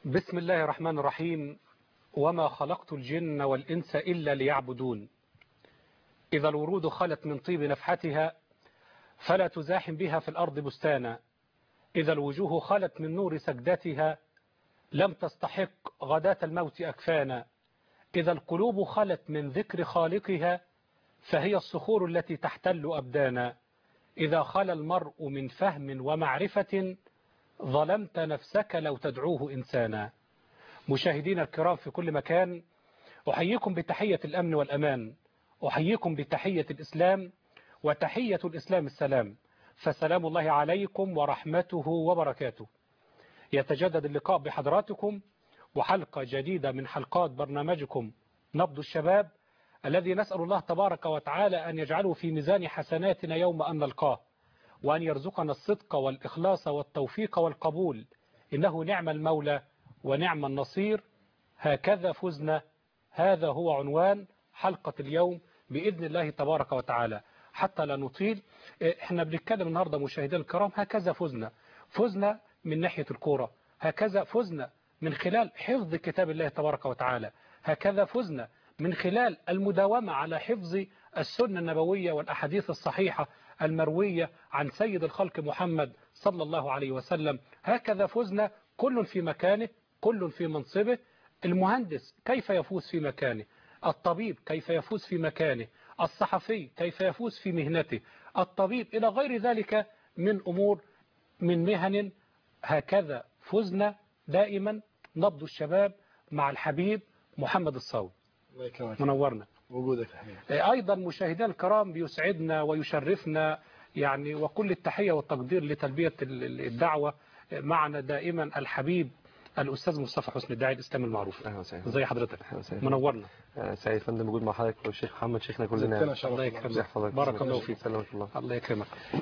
بسم الله الرحمن الرحيم وما خلقت الجن والإنس إلا ليعبدون إذا الورود خلت من طيب نفحتها فلا تزاحم بها في الأرض بستانا إذا الوجوه خلت من نور سجدتها لم تستحق غداة الموت أكفانا إذا القلوب خلت من ذكر خالقها فهي الصخور التي تحتل أبدانا إذا خل المرء من فهم ومعرفة ظلمت نفسك لو تدعوه إنسانا مشاهدين الكرام في كل مكان أحييكم بتحية الأمن والأمان أحييكم بتحية الإسلام وتحية الإسلام السلام فسلام الله عليكم ورحمته وبركاته يتجدد اللقاء بحضراتكم وحلقة جديدة من حلقات برنامجكم نبض الشباب الذي نسأل الله تبارك وتعالى أن يجعله في ميزان حسناتنا يوم أن نلقاه وأن يرزقنا الصدق والإخلاص والتوفيق والقبول إنه نعم المولى ونعم النصير هكذا فزنا هذا هو عنوان حلقة اليوم بإذن الله تبارك وتعالى حتى لا نطيل احنا بنتكلم النهاردة مشاهدينا الكرام هكذا فزنا فزنا من ناحية الكورة هكذا فزنا من خلال حفظ كتاب الله تبارك وتعالى هكذا فزنا من خلال المداومة على حفظ السنة النبوية والأحاديث الصحيحة المروية عن سيد الخلق محمد صلى الله عليه وسلم هكذا فزنا كل في مكانه كل في منصبه المهندس كيف يفوز في مكانه الطبيب كيف يفوز في مكانه الصحفي كيف يفوز في مهنته الطبيب إلى غير ذلك من أمور من مهن هكذا فزنا دائما نبض الشباب مع الحبيب محمد الصاوي الله يكرمك منورنا وجودك يا حبيبي أيضا مشاهدينا الكرام بيسعدنا ويشرفنا يعني وكل التحية والتقدير لتلبية الدعوة معنا دائما الحبيب الأستاذ مصطفى حسني الداعي الإسلامي المعروف اهلا وسهلا ازي حضرتك أهلا وسهلا. منورنا آه، سعيد فندم وجود مع حضرتك والشيخ محمد شيخنا كلنا زدتنا شرف الله الله. يكرمك. الله يحفظك بارك الله فيك. سلامك الله الله يكرمك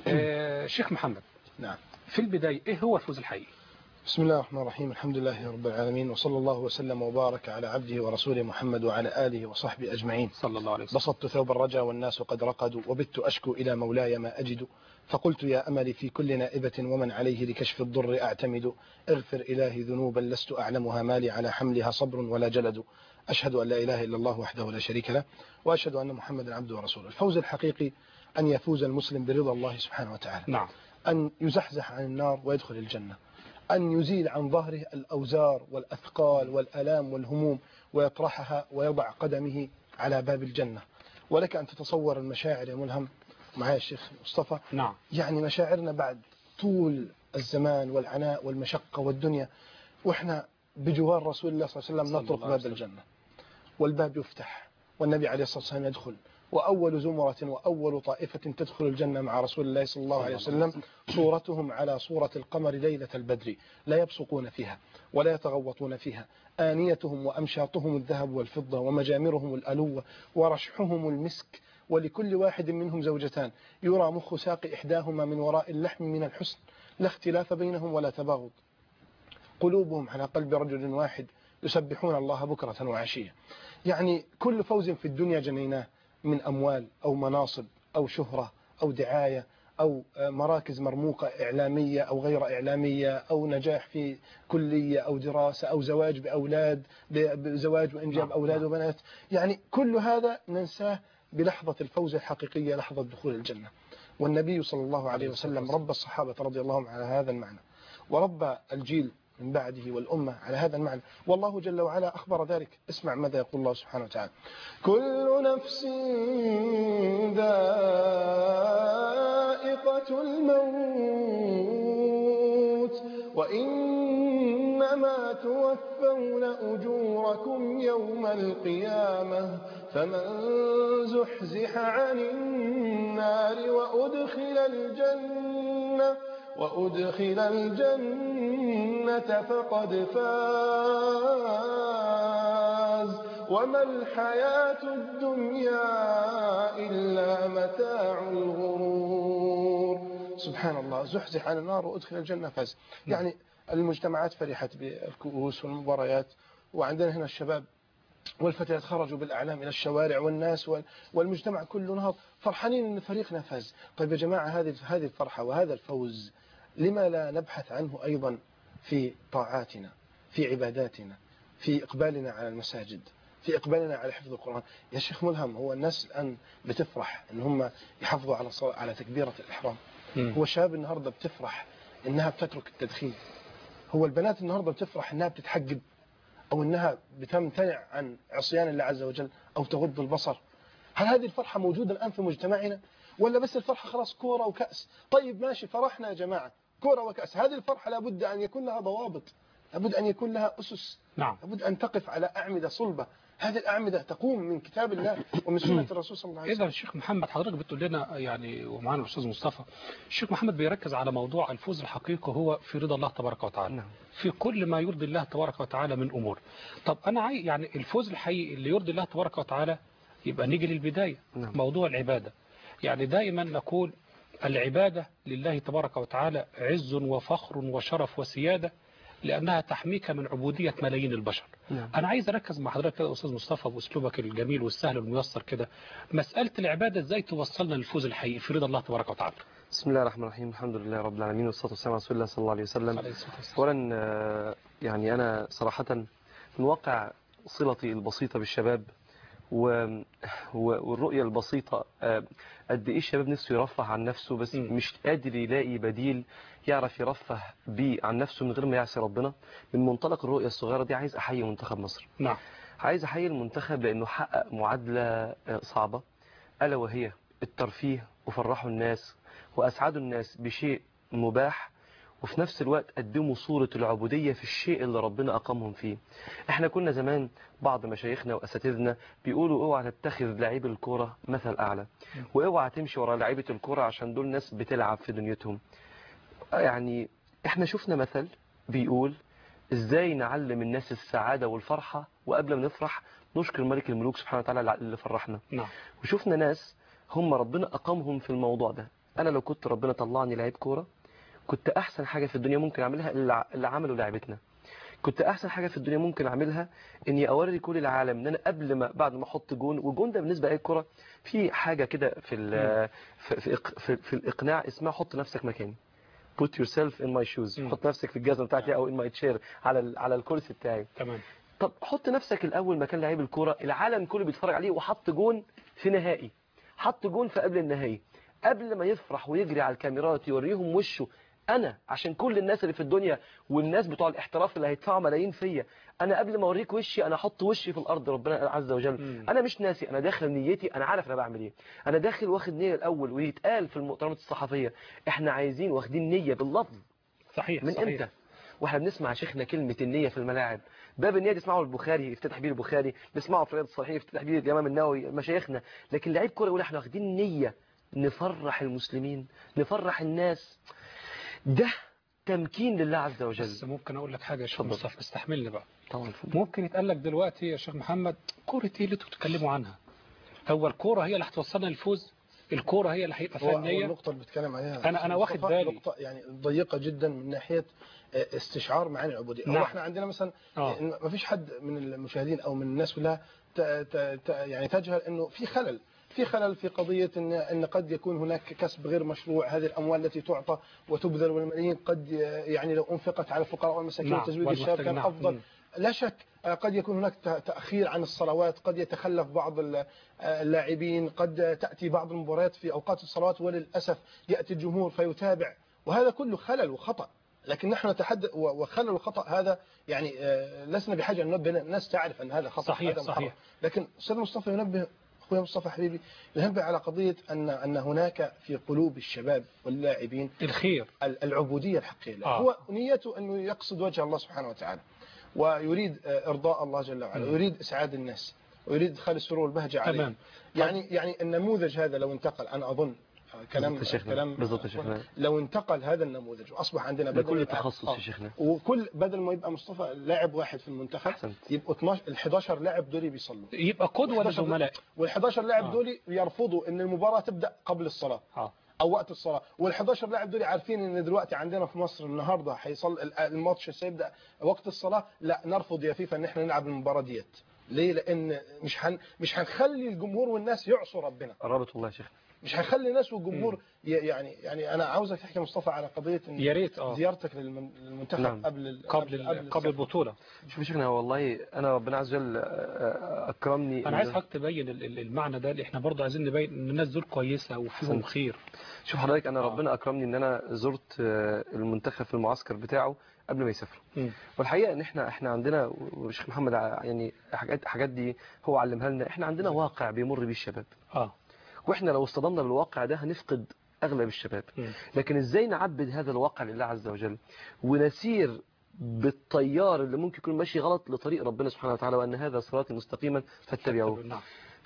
آه، شيخ محمد نعم في البداية إيه هو الفوز الحقيقي بسم الله الرحمن الرحيم الحمد لله رب العالمين وصلى الله وسلم وبارك على عبده ورسوله محمد وعلى آله وصحبه أجمعين صلى الله عليه وسلم بسطت ثوب الرجا والناس قد رقدوا وبت أشكو إلى مولاي ما أجد فقلت يا أملي في كل نائبة ومن عليه لكشف الضر أعتمد اغفر إلهي ذنوبا لست أعلمها مالي على حملها صبر ولا جلد أشهد أن لا إله إلا الله وحده لا شريك له وأشهد أن محمدا عبده ورسوله الفوز الحقيقي أن يفوز المسلم برضا الله سبحانه وتعالى نعم أن يزحزح عن النار ويدخل الجنة أن يزيل عن ظهره الأوزار والأثقال والألام والهموم ويطرحها ويضع قدمه على باب الجنة ولك أن تتصور المشاعر يا ملهم معايا الشيخ مصطفى نعم يعني مشاعرنا بعد طول الزمان والعناء والمشقة والدنيا وإحنا بجوار رسول الله صلى الله عليه صلى وسلم نطرق الله عليه باب الجنة والباب يفتح والنبي عليه الصلاة والسلام يدخل وأول زمرة وأول طائفة تدخل الجنة مع رسول الله صلى الله عليه وسلم صورتهم على صورة القمر ليلة البدر لا يبصقون فيها ولا يتغوطون فيها آنيتهم وأمشاطهم الذهب والفضة ومجامرهم الألوة ورشحهم المسك ولكل واحد منهم زوجتان يرى مخ ساق إحداهما من وراء اللحم من الحسن لا اختلاف بينهم ولا تباغض قلوبهم على قلب رجل واحد يسبحون الله بكرة وعشية يعني كل فوز في الدنيا جنيناه من أموال أو مناصب أو شهرة أو دعاية أو مراكز مرموقة إعلامية أو غير إعلامية أو نجاح في كلية أو دراسة أو زواج بأولاد بزواج وإنجاب نعم، أولاد نعم. وبنات يعني كل هذا ننساه بلحظة الفوز الحقيقية لحظة دخول الجنة والنبي صلى الله عليه وسلم رب الصحابة رضي الله عنهم على هذا المعنى وربى الجيل من بعده والأمة على هذا المعنى والله جل وعلا أخبر ذلك اسمع ماذا يقول الله سبحانه وتعالى كل نفس ذائقة الموت وإنما توفون أجوركم يوم القيامة فمن زحزح عن النار وأدخل الجنة وأدخل الجنة فقد فاز وما الحياة الدنيا إلا متاع الغرور سبحان الله زحزح عن النار وأدخل الجنة فاز يعني المجتمعات فرحت بالكؤوس والمباريات وعندنا هنا الشباب والفتيات خرجوا بالأعلام إلى الشوارع والناس وال- والمجتمع كله نهض فرحانين أن فريقنا فاز طيب يا جماعة هذه هذه الفرحة وهذا الفوز لما لا نبحث عنه أيضا في طاعاتنا في عباداتنا في إقبالنا على المساجد في إقبالنا على حفظ القرآن يا شيخ ملهم هو الناس الآن بتفرح إن هم يحافظوا على صلاة على تكبيرة الإحرام مم. هو شاب النهاردة بتفرح إنها بتترك التدخين هو البنات النهاردة بتفرح إنها بتتحجب أو إنها بتمتنع عن عصيان الله عز وجل أو تغض البصر هل هذه الفرحة موجودة الآن في مجتمعنا ولا بس الفرحة خلاص كورة وكأس طيب ماشي فرحنا يا جماعة كورة وكأس هذه الفرحة لابد أن يكون لها ضوابط لابد أن يكون لها أسس نعم لابد أن تقف على أعمدة صلبة هذه الأعمدة تقوم من كتاب الله ومن سنة الرسول صلى الله عليه إذا وسلم الشيخ محمد حضرتك بتقول لنا يعني ومعانا الأستاذ مصطفى الشيخ محمد بيركز على موضوع الفوز الحقيقي هو في رضا الله تبارك وتعالى نعم. في كل ما يرضي الله تبارك وتعالى من أمور طب أنا عاي يعني الفوز الحقيقي اللي يرضي الله تبارك وتعالى يبقى نيجي للبداية نعم. موضوع العبادة يعني دائما نقول العبادة لله تبارك وتعالى عز وفخر وشرف وسيادة لأنها تحميك من عبودية ملايين البشر نعم. أنا عايز أركز مع حضرتك كده يا أستاذ مصطفى بأسلوبك الجميل والسهل والميسر كده مسألة العبادة إزاي توصلنا للفوز الحقيقي في رضا الله تبارك وتعالى بسم الله الرحمن الرحيم الحمد لله رب العالمين والصلاة والسلام على رسول الله صلى الله عليه وسلم عليه الصلاة والسلام. أولا آه، يعني أنا صراحة من واقع صلتي البسيطة بالشباب و... و- والرؤية البسيطة آه، قد إيه الشباب نفسه يرفه عن نفسه بس مم. مش قادر يلاقي بديل يعرف يرفه بيه عن نفسه من غير ما يعصي ربنا من منطلق الرؤية الصغيرة دي عايز أحيي منتخب مصر نعم عايز أحيي المنتخب لأنه حقق معادلة آه، صعبة ألا وهي الترفيه وفرحوا الناس وأسعدوا الناس بشيء مباح وفي نفس الوقت قدموا صورة العبودية في الشيء اللي ربنا أقامهم فيه احنا كنا زمان بعض مشايخنا وأساتذنا بيقولوا اوعى تتخذ لعيب الكورة مثل أعلى واوعى تمشي ورا لعيبة الكورة عشان دول ناس بتلعب في دنيتهم يعني احنا شفنا مثل بيقول ازاي نعلم الناس السعادة والفرحة وقبل ما نفرح نشكر ملك الملوك سبحانه وتعالى اللي فرحنا نعم وشفنا ناس هم ربنا أقامهم في الموضوع ده أنا لو كنت ربنا طلعني لعيب كورة كنت أحسن حاجة في الدنيا ممكن أعملها اللي ع- اللي عملوا لعبتنا كنت أحسن حاجة في الدنيا ممكن أعملها إني أوري كل العالم إن أنا قبل ما بعد ما أحط جون والجون ده بالنسبة لأي كورة في حاجة كده في ال- في في, إق- في, في الإقناع اسمها حط نفسك مكاني put yourself in my shoes مم. حط نفسك في الجزمة بتاعتي أو in my chair على ال- على الكرسي بتاعي تمام طب حط نفسك الاول مكان لعيب الكوره العالم كله بيتفرج عليه وحط جون في نهائي حط جون في قبل النهائي قبل ما يفرح ويجري على الكاميرات يوريهم وشه انا عشان كل الناس اللي في الدنيا والناس بتوع الاحتراف اللي هيدفعوا ملايين فيا انا قبل ما اوريك وشي انا احط وشي في الارض ربنا عز وجل مم. انا مش ناسي انا داخل نيتي انا عارف انا بعمل ايه انا داخل واخد نيه الاول ويتقال في المؤتمرات الصحفيه احنا عايزين واخدين نيه باللفظ صحيح من صحيح. امتى واحنا بنسمع شيخنا كلمة النية في الملاعب باب النية تسمعه البخاري يفتتح بيه البخاري نسمعه في رياض الصالحين يفتتح بيه الإمام النووي مشايخنا لكن لعيب كورة يقول احنا واخدين نية نفرح المسلمين نفرح الناس ده تمكين لله عز بس وجل ممكن أقول لك حاجة يا شيخ اتفضل. مصطفى استحملني بقى طبعا ممكن يتقال لك دلوقتي يا شيخ محمد كورة ايه اللي انتوا بتتكلموا عنها هو الكورة هي اللي هتوصلنا للفوز الكورة هي اللي هيبقى هو فيها هو النية النقطة اللي بتكلم عليها أنا- أنا واخد مصطفى بالي. نقطة يعني ضيقة جدا من ناحية آه، استشعار معاني العبودية نعم. هو احنا عندنا مثلا آه. ما فيش حد من المشاهدين او من الناس كلها ت- ت- ت- يعني تجهل انه في خلل في خلل في قضية ان ان قد يكون هناك كسب غير مشروع هذه الاموال التي تعطى وتبذل والملايين قد يعني لو انفقت على الفقراء والمساكين نعم، وتزويد الشباب كان والمحتاج- نعم. افضل لا شك آه، قد يكون هناك ت- تأخير عن الصلوات قد يتخلف بعض ال- آه، اللاعبين قد تأتي بعض المباريات في أوقات الصلوات وللأسف يأتي الجمهور فيتابع وهذا كله خلل وخطأ لكن نحن نتحدث و- وخلل وخطأ هذا يعني آه، لسنا بحاجة أن ننبه الناس تعرف أن هذا خطأ صحيح، هذا محرم. صحيح. لكن أستاذ مصطفى ينبه أخوي مصطفى حبيبي ينبه على قضية أن أن هناك في قلوب الشباب واللاعبين الخير ال- العبودية الحقيقية آه. هو نيته أنه يقصد وجه الله سبحانه وتعالى ويريد آه، إرضاء الله جل وعلا مم. ويريد إسعاد الناس ويريد إدخال السرور والبهجة عليه تمام. يعني يعني النموذج هذا لو انتقل أنا أظن آه، كلام بالضبط يا شيخنا. كلام بالضبط يا شيخنا. لو انتقل هذا النموذج وأصبح عندنا بدل لكل يبقى- تخصص آه. يا شيخنا وكل بدل ما يبقى مصطفى لاعب واحد في المنتخب أحسنت. يبقوا 12 ال 11 لاعب دول بيصلوا يبقى قدوة 11 للزملاء وال 11 لاعب آه. دول يرفضوا ان المباراه تبدا قبل الصلاه اه او وقت الصلاه وال 11 لاعب دول عارفين ان دلوقتي عندنا في مصر النهارده هيصل ال- الماتش سيبدا وقت الصلاه لا نرفض يا فيفا ان احنا نلعب المباراه ديت ليه لان مش هن مش هنخلي الجمهور والناس يعصوا ربنا قربت والله يا شيخنا مش هيخلي الناس والجمهور ي- يعني يعني انا عاوزك تحكي مصطفى على قضيه إن يا ريت اه زيارتك للمن- للمنتخب نعم. قبل ال- قبل ال- قبل السفر. البطوله شوف يا شيخنا والله انا ربنا عز وجل آه، آه، اكرمني انا عايز إن- حضرتك تبين ال- ال- المعنى ده اللي احنا برضه عايزين نبين ان الناس دول كويسه وفيهم أحسنت. خير شوف حضرتك انا آه. ربنا اكرمني ان انا زرت آه، المنتخب في المعسكر بتاعه قبل ما يسافروا مم. والحقيقه ان احنا احنا عندنا والشيخ محمد ع- يعني حاجات حاجات دي هو علمها لنا احنا عندنا واقع بيمر بيه الشباب اه واحنا لو اصطدمنا بالواقع ده هنفقد اغلب الشباب مم. لكن ازاي نعبد هذا الواقع لله عز وجل ونسير بالطيار اللي ممكن يكون ماشي غلط لطريق ربنا سبحانه وتعالى وان هذا صراطي مستقيما فاتبعوه نعم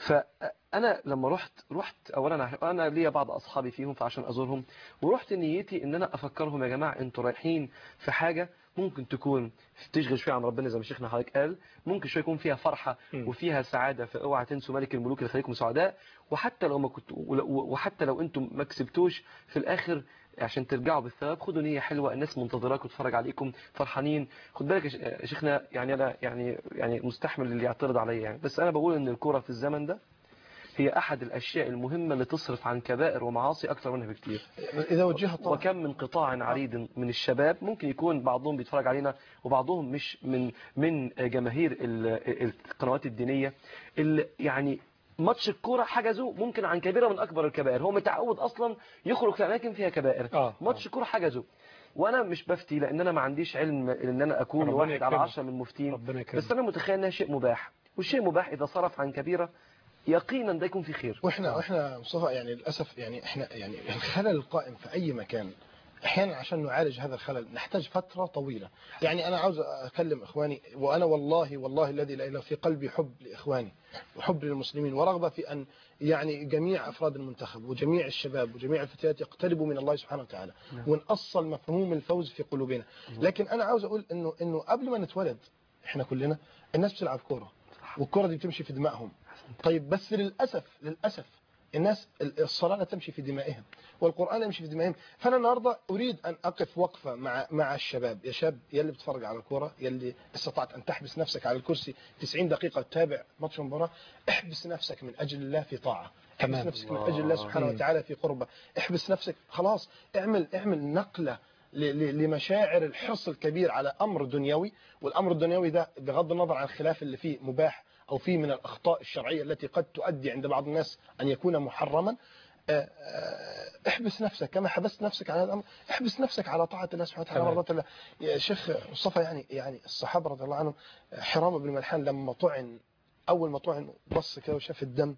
فانا لما رحت رحت اولا انا ليا بعض اصحابي فيهم فعشان ازورهم ورحت نيتي ان انا افكرهم يا جماعه انتوا رايحين في حاجه ممكن تكون تشغل شويه عن ربنا زي ما شيخنا حضرتك قال ممكن شويه يكون فيها فرحه مم. وفيها سعاده فاوعى تنسوا ملك الملوك اللي خليكم سعداء وحتى لو ما كنت وحتى لو انتم ما كسبتوش في الاخر عشان ترجعوا بالثواب خدوا نيه حلوه الناس منتظراكم تتفرج عليكم فرحانين خد بالك يا ش- يا شيخنا يعني انا يعني يعني مستحمل اللي يعترض عليا يعني بس انا بقول ان الكوره في الزمن ده هي احد الاشياء المهمه اللي تصرف عن كبائر ومعاصي اكتر منها بكتير اذا وجهت طبعا وكم من قطاع عريض من الشباب ممكن يكون بعضهم بيتفرج علينا وبعضهم مش من من جماهير ال- القنوات الدينيه اللي يعني ماتش الكوره حجزه ممكن عن كبيره من اكبر الكبائر هو متعود اصلا يخرج في اماكن فيها كبائر اه ماتش الكوره حجزه وانا مش بفتي لان انا ما عنديش علم ان انا اكون ربنا واحد على يكرمك. عشرة من المفتين ربنا يكرمك بس انا متخيل انها شيء مباح والشيء مباح اذا صرف عن كبيره يقينا ده يكون في خير واحنا واحنا مصطفى يعني للاسف يعني احنا يعني الخلل القائم في اي مكان احيانا عشان نعالج هذا الخلل نحتاج فتره طويله يعني انا عاوز اكلم اخواني وانا والله والله الذي لا اله إلا في قلبي حب لاخواني وحب للمسلمين ورغبه في ان يعني جميع افراد المنتخب وجميع الشباب وجميع الفتيات يقتربوا من الله سبحانه وتعالى نعم. ونأصل مفهوم الفوز في قلوبنا لكن انا عاوز اقول انه انه قبل ما نتولد احنا كلنا الناس بتلعب كوره والكرة دي بتمشي في دمائهم طيب بس للأسف للأسف الناس الصلاة لا تمشي في دمائهم والقرآن لا يمشي في دمائهم فأنا النهاردة أريد أن أقف وقفة مع مع الشباب يا شاب يلي بتتفرج على الكرة يلي استطعت أن تحبس نفسك على الكرسي 90 دقيقة تتابع ماتش مباراة احبس نفسك من أجل الله في طاعة احبس تمام. نفسك من أجل الله سبحانه مم. وتعالى في قربة احبس نفسك خلاص اعمل اعمل نقلة ل- ل- لمشاعر الحرص الكبير على أمر دنيوي والأمر الدنيوي ده بغض النظر عن الخلاف اللي فيه مباح أو فيه من الأخطاء الشرعية التي قد تؤدي عند بعض الناس أن يكون محرما آه، آه، احبس نفسك كما حبست نفسك على هذا الأمر احبس نفسك على طاعة الله سبحانه وتعالى تمام. مرضات الله يا شيخ مصطفى يعني يعني الصحابة رضي الله عنهم حرام بن ملحان لما طعن أول ما طعن بص كده وشاف الدم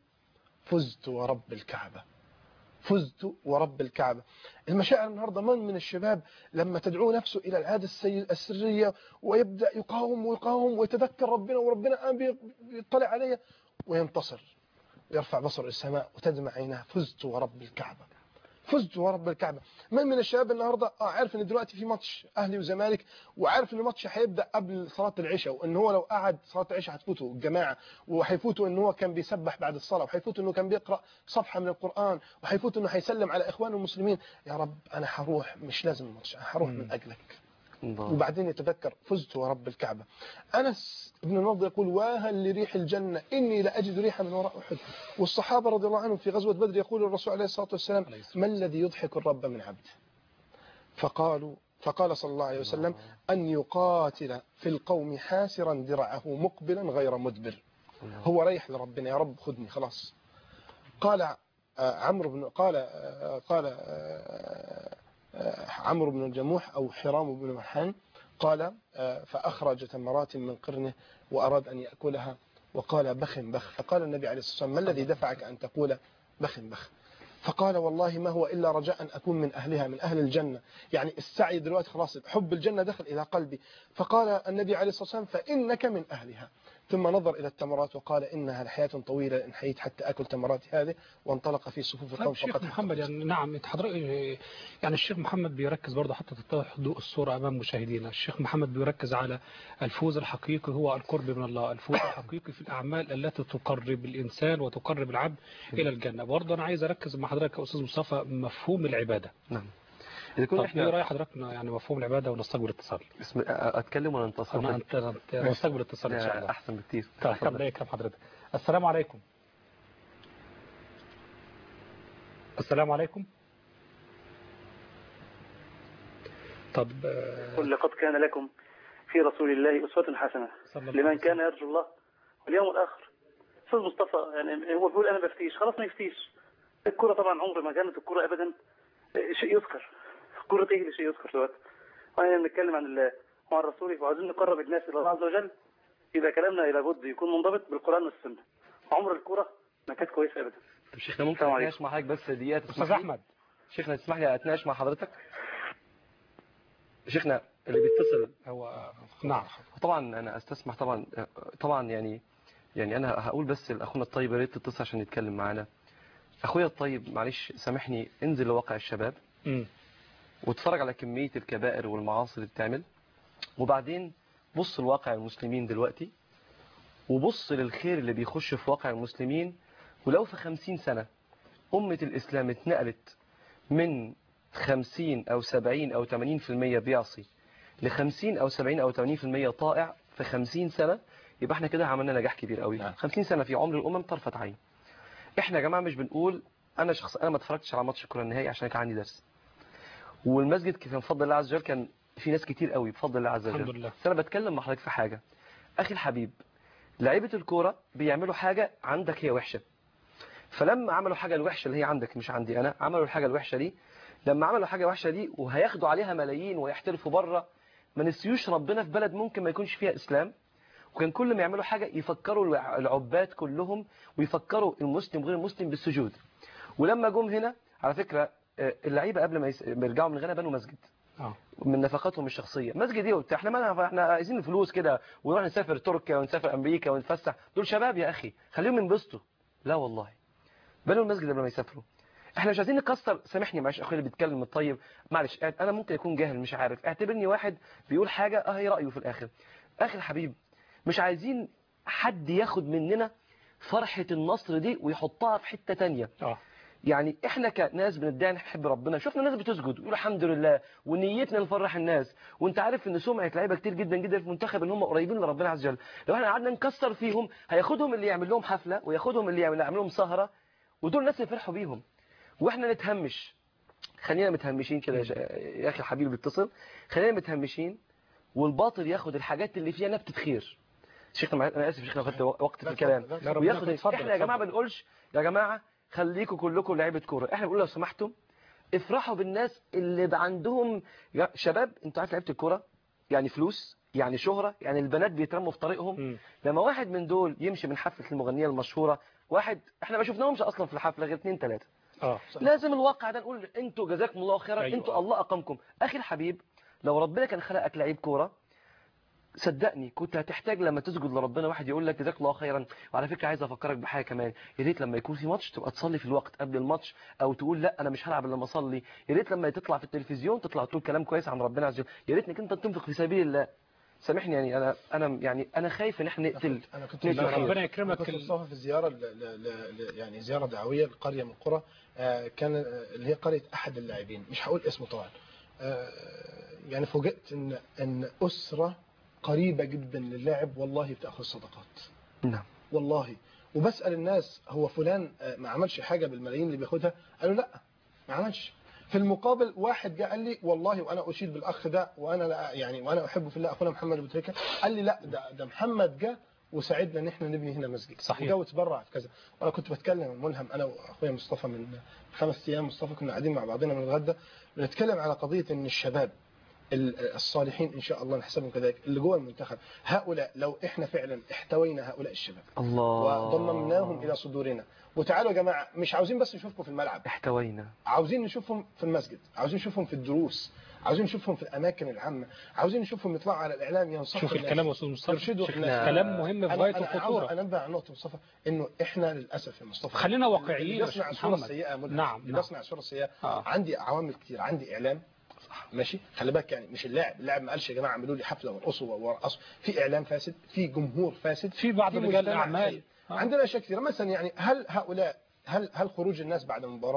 فزت ورب الكعبة فزت ورب الكعبة المشاعر النهاردة من من الشباب لما تدعو نفسه إلى العادة السي- السرية ويبدأ يقاوم ويقاوم ويتذكر ربنا وربنا قام بي- بيطلع عليه وينتصر يرفع بصر السماء وتدمع عيناه فزت ورب الكعبة فزت ورب الكعبة من من الشباب النهاردة آه عارف ان دلوقتي في ماتش اهلي وزمالك وعارف ان الماتش هيبدا قبل صلاه العشاء وان هو لو قعد صلاه العشاء هتفوته الجماعه وهيفوته ان هو كان بيسبح بعد الصلاه وهيفوته انه كان بيقرا صفحه من القران وهيفوته انه هيسلم على اخوانه المسلمين يا رب انا هروح مش لازم الماتش انا هروح من اجلك الله. وبعدين يتذكر فزت ورب الكعبة أنس بن النضر يقول واهل لريح الجنة إني لأجد ريحة من وراء أحد والصحابة رضي الله عنهم في غزوة بدر يقول الرسول عليه الصلاة والسلام عليه الصلاة ما الذي يضحك الرب من عبده فقالوا فقال صلى الله عليه وسلم أن يقاتل في القوم حاسرا درعه مقبلا غير مدبر الله. هو ريح لربنا يا رب خذني خلاص قال آه، عمرو بن قال آه، قال آه، آه، عمرو بن الجموح أو حرام بن مرحان قال آه، فأخرج تمرات من قرنه وأراد أن يأكلها وقال بخ بخ فقال النبي عليه الصلاة والسلام ما الذي دفعك أن تقول بخ بخ فقال والله ما هو إلا رجاء أن أكون من أهلها من أهل الجنة يعني السعي دلوقتي خلاص حب الجنة دخل إلى قلبي فقال النبي عليه الصلاة والسلام فإنك من أهلها ثم نظر إلى التمرات وقال إنها لحياة طويلة إن حييت حتى أكل تمرات هذه وانطلق في صفوف القوم طيب شيخ فقد محمد يعني نعم انت حضرتك يعني الشيخ محمد بيركز برضه حتى تتضح ضوء الصورة أمام مشاهدينا الشيخ محمد بيركز على الفوز الحقيقي هو القرب من الله الفوز الحقيقي في الأعمال التي تقرب الإنسان وتقرب العبد إلى الجنة برضه أنا عايز أركز مع حضرتك يا أستاذ مصطفى مفهوم العبادة نعم إذا طب كنا إيه إحنا رأي حضرتك يعني مفهوم العبادة ونستقبل اتصال اسم... أتكلم ولا نتصل أنا أنت أنت- نستقبل اتصال إن شاء الله أحسن بكتير طيب كم دقيقة كم حضرتك السلام عليكم السلام عليكم طب آه، قل لقد كان لكم في رسول الله أسوة حسنة صلى الله لمن عليه كان يرجو الله واليوم الآخر أستاذ مصطفى يعني هو بيقول أنا بفتيش خلاص ما يفتيش الكرة طبعا عمر ما كانت الكرة أبدا شيء يذكر كرة إيه اللي شيء يذكر دلوقتي وأنا بنتكلم عن الله وعن رسوله وعايزين نقرب الناس إلى الله عز وجل يبقى كلامنا لابد يكون منضبط بالقرآن والسنة عمر الكرة ما كانت كويسة أبدا طب شيخنا ممكن السلام اتناقش مع حضرتك بس دقيقه تسمح أستاذ لي؟ أحمد شيخنا تسمح لي اتناقش مع حضرتك شيخنا اللي بيتصل هو نعم طبعا انا استسمح طبعا طبعا يعني يعني انا هقول بس لاخونا الطيب يا ريت تتصل عشان يتكلم معانا اخويا الطيب معلش سامحني انزل لواقع الشباب مم. واتفرج على كمية الكبائر والمعاصي اللي بتعمل وبعدين بص لواقع المسلمين دلوقتي وبص للخير اللي بيخش في واقع المسلمين ولو في خمسين سنة أمة الإسلام اتنقلت من خمسين أو سبعين أو تمانين في المية بيعصي لخمسين أو سبعين أو تمانين في المية طائع في خمسين سنة يبقى احنا كده عملنا نجاح كبير قوي نعم. خمسين سنة في عمر الأمم طرفة عين احنا يا جماعة مش بنقول أنا شخص أنا ما اتفرجتش على ماتش الكرة النهائي عشان كان عندي درس والمسجد كان بفضل الله عز وجل كان في ناس كتير قوي بفضل الله عز وجل الحمد لله. بس انا بتكلم مع حضرتك في حاجه اخي الحبيب لعيبه الكوره بيعملوا حاجه عندك هي وحشه فلما عملوا حاجه الوحشه اللي هي عندك مش عندي انا عملوا الحاجه الوحشه دي لما عملوا حاجه وحشه دي وهياخدوا عليها ملايين ويحترفوا بره ما نسيوش ربنا في بلد ممكن ما يكونش فيها اسلام وكان كل ما يعملوا حاجه يفكروا الع- العباد كلهم ويفكروا المسلم غير المسلم بالسجود ولما جم هنا على فكره آه، اللعيبه قبل ما يس- ما يرجعوا من غانا بنوا مسجد اه من نفقاتهم الشخصيه مسجد ايه وبتاع احنا ما احنا عايزين فلوس كده ونروح نسافر تركيا ونسافر امريكا ونتفسح دول شباب يا اخي خليهم ينبسطوا لا والله بنوا المسجد قبل ما يسافروا احنا مش عايزين نكسر سامحني معلش اخويا اللي بيتكلم الطيب معلش انا ممكن اكون جاهل مش عارف اعتبرني واحد بيقول حاجه اه هي رايه في الاخر اخي الحبيب مش عايزين حد ياخد مننا فرحه النصر دي ويحطها في حته تانية اه يعني احنا كناس بندعي ان احنا بنحب ربنا شفنا ناس بتسجد ويقولوا الحمد لله ونيتنا نفرح الناس وانت عارف ان سمعه لعيبه كتير جدا جدا في المنتخب ان هم قريبين لربنا عز وجل لو احنا قعدنا نكسر فيهم هياخدهم اللي يعمل لهم حفله وياخدهم اللي يعمل يعمل لهم سهره ودول الناس اللي فرحوا بيهم واحنا نتهمش خلينا متهمشين كده يا ش- يا اخي الحبيب بيتصل خلينا متهمشين والباطل ياخد الحاجات اللي فيها نبته خير شيخنا معلش- انا اسف شيخنا خدت وقت في لا، الكلام اتفضل، لا، لا، ربنا وياخد يكون- اتفضل، احنا يا جماعه اتفضل. ما بنقولش يا جماعه خليكم كلكم لعيبه كوره احنا بنقول لو سمحتم افرحوا بالناس اللي بقى عندهم يا شباب انتوا عارف لعيبه الكوره يعني فلوس يعني شهرة يعني البنات بيترموا في طريقهم مم. لما واحد من دول يمشي من حفلة المغنية المشهورة واحد احنا ما شفناهمش اصلا في الحفلة غير اتنين تلاتة اه لازم الواقع ده نقول انتوا جزاكم الله خيرا أيوة. انتوا الله اقامكم اخي الحبيب لو ربنا كان خلقك لعيب كوره صدقني كنت هتحتاج لما تسجد لربنا واحد يقول لك جزاك الله خيرا وعلى فكره عايز افكرك بحاجه كمان يا ريت لما يكون في ماتش تبقى تصلي في الوقت قبل الماتش او تقول لا انا مش هلعب الا لما اصلي يا ريت لما تطلع في التلفزيون تطلع تقول كلام كويس عن ربنا عز وجل يا ريتنك انت تنفق في سبيل الله سامحني يعني انا انا يعني انا خايف ان احنا نقتل انا كنت نقتل خير. ربنا أنا يكرمك كنت ال- مصطفى في زياره ل... ل... ل... يعني زياره دعويه لقريه من القرى آه، كان آه، اللي هي قريه احد اللاعبين مش هقول اسمه طبعا آه، يعني فوجئت ان ان اسره قريبه جدا للاعب والله بتاخذ صدقات نعم والله وبسال الناس هو فلان آه، ما عملش حاجه بالملايين اللي بياخدها قالوا لا ما عملش في المقابل واحد جاء قال لي والله وانا اشيد بالاخ ده وانا لا يعني وانا احبه في الله اخونا محمد ابو تريكه قال لي لا ده ده محمد جه وساعدنا ان احنا نبني هنا مسجد صحيح. وجا وتبرع في كذا وانا كنت بتكلم ملهم انا واخويا مصطفى من خمس ايام مصطفى كنا قاعدين مع بعضنا من الغدا بنتكلم على قضيه ان الشباب ال- الصالحين ان شاء الله نحسبهم كذلك اللي جوه المنتخب هؤلاء لو احنا فعلا احتوينا هؤلاء الشباب الله وضممناهم الى صدورنا وتعالوا يا جماعه مش عاوزين بس نشوفكم في الملعب احتوينا عاوزين نشوفهم في المسجد عاوزين نشوفهم في الدروس عاوزين نشوفهم في الاماكن العامه عاوزين نشوفهم يطلعوا على الاعلام ينصحوا شوف الناس، الكلام يا استاذ مصطفى يرشدوا شفنا- الناس كلام مهم في انا غايه انا عاوز الخطوره انبه على نقطه مصطفى انه احنا للاسف يا مصطفى خلينا اللي واقعيين يا بيصنع شيخ صوره محمد سيئه ملهم نعم، اللي نعم. بيصنع صوره سيئه آه. عندي عوامل كتير عندي اعلام ماشي خلي بالك يعني مش اللاعب اللاعب ما قالش يا جماعه اعملوا لي حفله وارقصوا وارقصوا في اعلام فاسد في جمهور فاسد في بعض رجال مجتمع الاعمال سيء. عندنا اشياء كثيره مثلا يعني هل هؤلاء هل هل خروج الناس بعد المباراه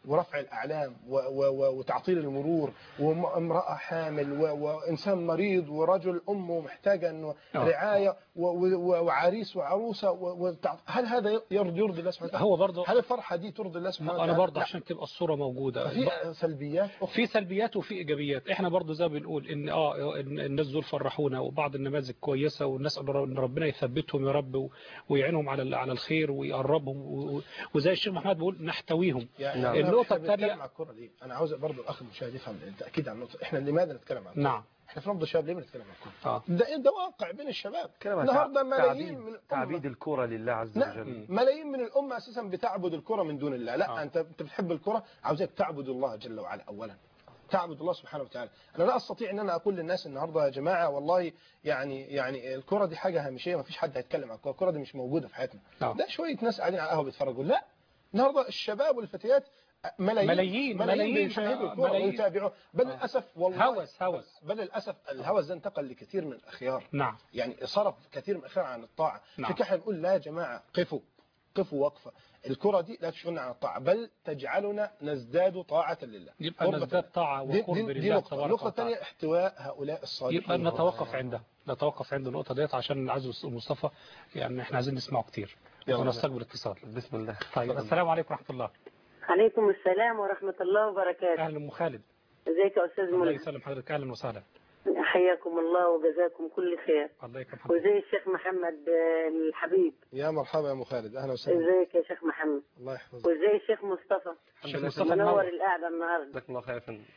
ورفع الاعلام و و و وتعطيل المرور وامراه حامل و وانسان مريض ورجل امه محتاجه انه آه. رعايه و و وعريس وعروسه و وتع- هل هذا يرضي يرضي الله سبحانه وتعالى؟ هو برضه هل الفرحه دي ترضي الله سبحانه وتعالى؟ انا برضه لا. عشان تبقى الصوره موجوده في سلبيات اخرى في سلبيات وفي ايجابيات احنا برضو زي ما بنقول ان اه إن الناس دول فرحونا وبعض النماذج كويسه ونسال رب- ان ربنا يثبتهم يا رب و- ويعينهم على ال- على الخير ويقربهم و- و- وزي الشيخ محمد بيقول نحتويهم يعني نعم. أنا النقطة إحنا بنتكلم الثانية- عن الكره دي انا عاوز برضه الاخ المشاهد يفهم التاكيد على النقطه احنا لماذا نتكلم عن الكرة؟ نعم احنا في نبض الشباب ليه بنتكلم عن الكره؟ اه ده ده واقع بين الشباب كلام عن النهارده تع- ملايين من تعبيد, الأمة تعبيد الكرة لله عز نعم وجل ملايين من الامه اساسا بتعبد الكره من دون الله لا آه. انت انت بتحب الكره عاوزك تعبد الله جل وعلا اولا تعبد الله سبحانه وتعالى انا لا استطيع ان انا اقول للناس النهارده يا جماعه والله يعني يعني الكره دي حاجه هامشيه ما فيش حد هيتكلم عن الكره الكره دي مش موجوده في حياتنا آه. ده شويه ناس قاعدين على القهوه بيتفرجوا لا النهارده الشباب والفتيات ملايين ملايين- ملايين ملايين، بيشاهدوا آه، الكره ملايين. ويتابعوها بل آه. للاسف والله هوس- هوس. بل للاسف الهوس ده انتقل لكثير من الاخيار نعم يعني صرف كثير من الخير عن الطاعة نعم. عشان كده احنا بنقول لا يا جماعة قفوا قفوا وقفة الكرة دي لا تشغلنا عن الطاعة بل تجعلنا نزداد طاعة لله يبقى قربة نزداد طاعه دي, وقرب دي, دي لله نقطة تبارك النقطة وتعالى الثانية احتواء هؤلاء الصالحين يبقى نتوقف عندها نتوقف عند النقطه ديت عشان عايز مصطفى يعني احنا عايزين نسمعه كتير يلا. ونستقبل اتصال بسم الله طيب السلام عليكم ورحمه الله عليكم السلام ورحمة الله وبركاته اهلا ام خالد ازيك يا أستاذ الله ملك يسلم حضرتك اهلا وسهلا حياكم الله وجزاكم كل خير الله يكرم حضرتك وزي الشيخ محمد آه، الحبيب يا مرحبا يا ام خالد اهلا وسهلا ازيك يا شيخ محمد الله يحفظك وزي الشيخ مصطفى الشيخ لله. مصطفى منور منور القعدة النهاردة جزاكم الله خير يا فندم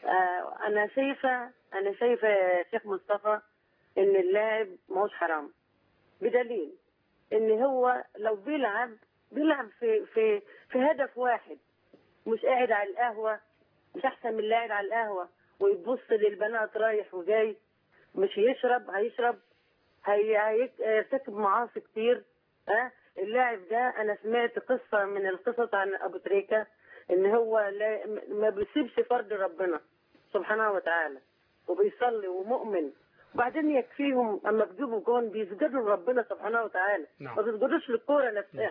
آه، أنا شايفة أنا شايفة يا شيخ مصطفى إن اللاعب ماهوش حرام بدليل إن هو لو بيلعب بيلعب في في في هدف واحد مش قاعد على القهوة مش أحسن من اللي قاعد على القهوة ويبص للبنات رايح وجاي مش يشرب هيشرب هي- هيرتكب معاصي كتير ها اللاعب ده انا سمعت قصه من القصص عن ابو تريكه ان هو لا ما بيسيبش فرض ربنا سبحانه وتعالى وبيصلي ومؤمن وبعدين يكفيهم اما بيجيبوا جون بيسجدوا لربنا سبحانه وتعالى نعم. ما بيسجدوش للكوره نفسها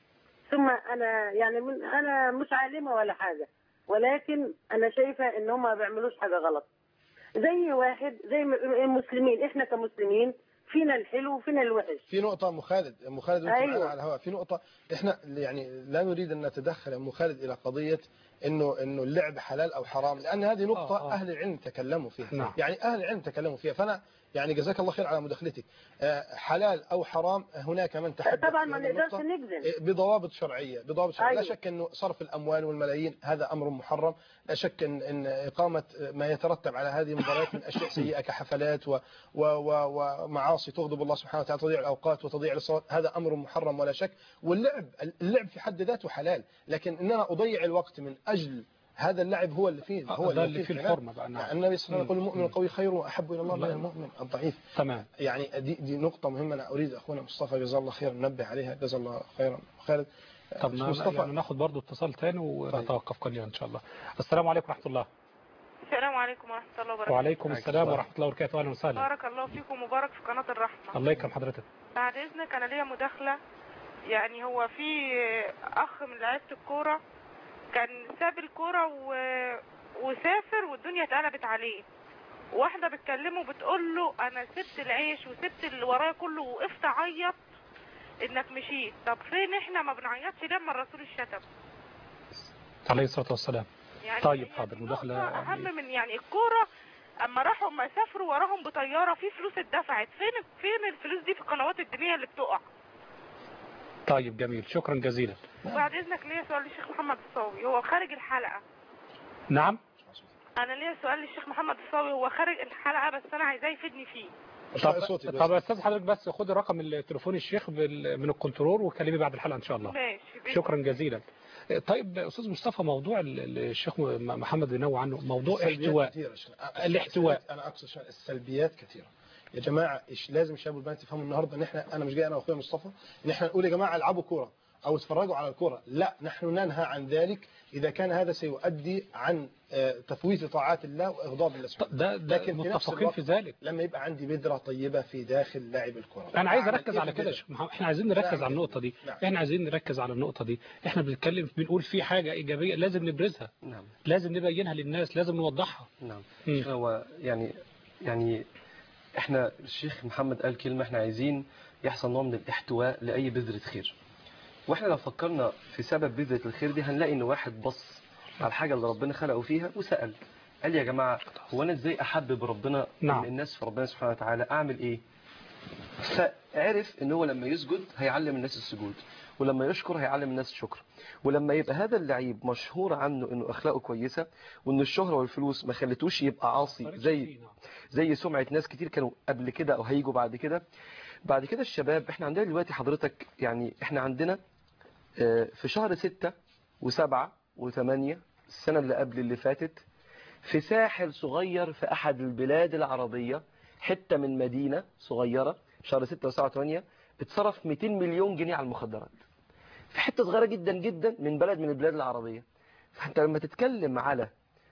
ثم انا يعني من انا مش عالمه ولا حاجه ولكن انا شايفه ان هم ما بيعملوش حاجه غلط زي واحد زي م- المسلمين احنا كمسلمين فينا الحلو وفينا الوحش في نقطة أم خالد أم خالد وأنت أيوة. معنا على الهواء في نقطة إحنا يعني لا نريد أن نتدخل يا أم خالد إلى قضية إنه إنه اللعب حلال أو حرام لأن هذه نقطة آه، آه. أهل العلم تكلموا فيها نعم. يعني أهل العلم تكلموا فيها فأنا يعني جزاك الله خير على مداخلتك آه، حلال أو حرام هناك من تحدث طبعا في ما هذه نقدرش النقطة. نجزم بضوابط شرعية بضوابط شرعية لا أيوة. شك أنه صرف الأموال والملايين هذا أمر محرم لا شك أن, إن إقامة ما يترتب على هذه المباريات من أشياء سيئة كحفلات و و و ومعاصي تغضب الله سبحانه وتعالى تضيع الأوقات وتضيع الصلاة هذا أمر محرم ولا شك واللعب اللعب في حد ذاته حلال لكن إن أنا أضيع الوقت من أجل هذا اللعب هو اللي فيه هو ده اللي فيه خلاف. الحرمه بقى يعني نعم النبي صلى الله عليه وسلم يقول مم. المؤمن القوي خير وأحب إلى الله من الله. المؤمن الضعيف تمام يعني دي دي نقطة مهمة أنا أريد أخونا مصطفى جزاه الله خير ننبه عليها جزاه الله خيرا خالد طب مش نا- مصطفى يعني ناخد برضو اتصال تاني ونتوقف قليلا ان شاء الله السلام عليكم ورحمه الله السلام عليكم ورحمة الله وبركاته وعليكم السلام ورحمه الله وبركاته اهلا وسهلا بارك الله فيكم وبارك في قناة الرحمة الله يكرم حضرتك بعد إذنك أنا ليا مداخلة يعني هو في أخ من لعيبة الكورة كان ساب الكورة و... وسافر والدنيا اتقلبت عليه واحدة بتكلمه بتقول له أنا سبت العيش وسبت اللي ورايا كله وقفت أعيط إنك مشيت طب فين إحنا ما بنعيطش لما الرسول الشتم عليه الصلاه والسلام يعني طيب، هي حاضر، دي مداخلة نقطة يعني- أهم من يعني الكورة أما راحوا أما سافروا وراهم بطيارة في فلوس اتدفعت فين فين الفلوس دي في القنوات الدينية اللي بتقع طيب جميل شكرا جزيلا وبعد إذنك ليا سؤال للشيخ محمد الصاوي هو خارج الحلقة نعم أنا ليا سؤال للشيخ محمد الصاوي هو خارج الحلقة بس أنا عايزاه يفيدني فيه ارفعي صوتي طب طب يا استاذ حضرتك بس خد رقم التليفون الشيخ بال- من الكنترول وكلمي بعد الحلقه ان شاء الله ماشي شكرا جزيلا طيب استاذ مصطفى موضوع ال- ال- الشيخ م- محمد بينوع عنه موضوع السلبيات احتواء كثيرة عشان- الاحتواء. انا اقصد عشان السلبيات كثيره يا جماعه إيش لازم الشباب والبنات يفهموا النهارده ان احنا انا مش جاي انا واخويا مصطفى ان احنا نقول يا جماعه العبوا كوره او اتفرجوا على الكره لا نحن ننهى عن ذلك اذا كان هذا سيؤدي عن آه، تفويت طاعات الله واغضاب الله سبحانه ده, ده لكن في نفس متفقين الوقت في ذلك لما يبقى عندي بذره طيبه في داخل لاعب الكره انا عايز أعمل اركز إيه على في كده يا البذرة؟ شيخ محمد. احنا عايزين نركز نعم. على النقطه دي نعم. احنا عايزين نركز على النقطه دي احنا بنتكلم بنقول في حاجه ايجابيه لازم نبرزها نعم لازم نبينها للناس لازم نوضحها نعم مم. هو يعني يعني احنا الشيخ محمد قال كلمة احنا عايزين يحصل نوع من الاحتواء لأي بذرة خير واحنا لو فكرنا في سبب بذرة الخير دي هنلاقي ان واحد بص على الحاجة اللي ربنا خلقه فيها وسأل قال يا جماعة هو انا ازاي احبب ربنا نعم. الناس في ربنا سبحانه وتعالى اعمل ايه فعرف ان هو لما يسجد هيعلم الناس السجود ولما يشكر هيعلم الناس الشكر ولما يبقى هذا اللعيب مشهور عنه انه اخلاقه كويسه وان الشهره والفلوس ما خلتوش يبقى عاصي زي زي سمعه ناس كتير كانوا قبل كده او هيجوا بعد كده بعد كده الشباب احنا عندنا دلوقتي حضرتك يعني احنا عندنا آه، في شهر ستة وسبعة وثمانية السنة اللي قبل اللي فاتت في ساحل صغير في أحد البلاد العربية حتة من مدينة صغيرة شهر ستة وسبعة وثمانية اتصرف 200 مليون جنيه على المخدرات في حتة صغيرة جدا جدا من بلد من البلاد العربية فانت لما تتكلم على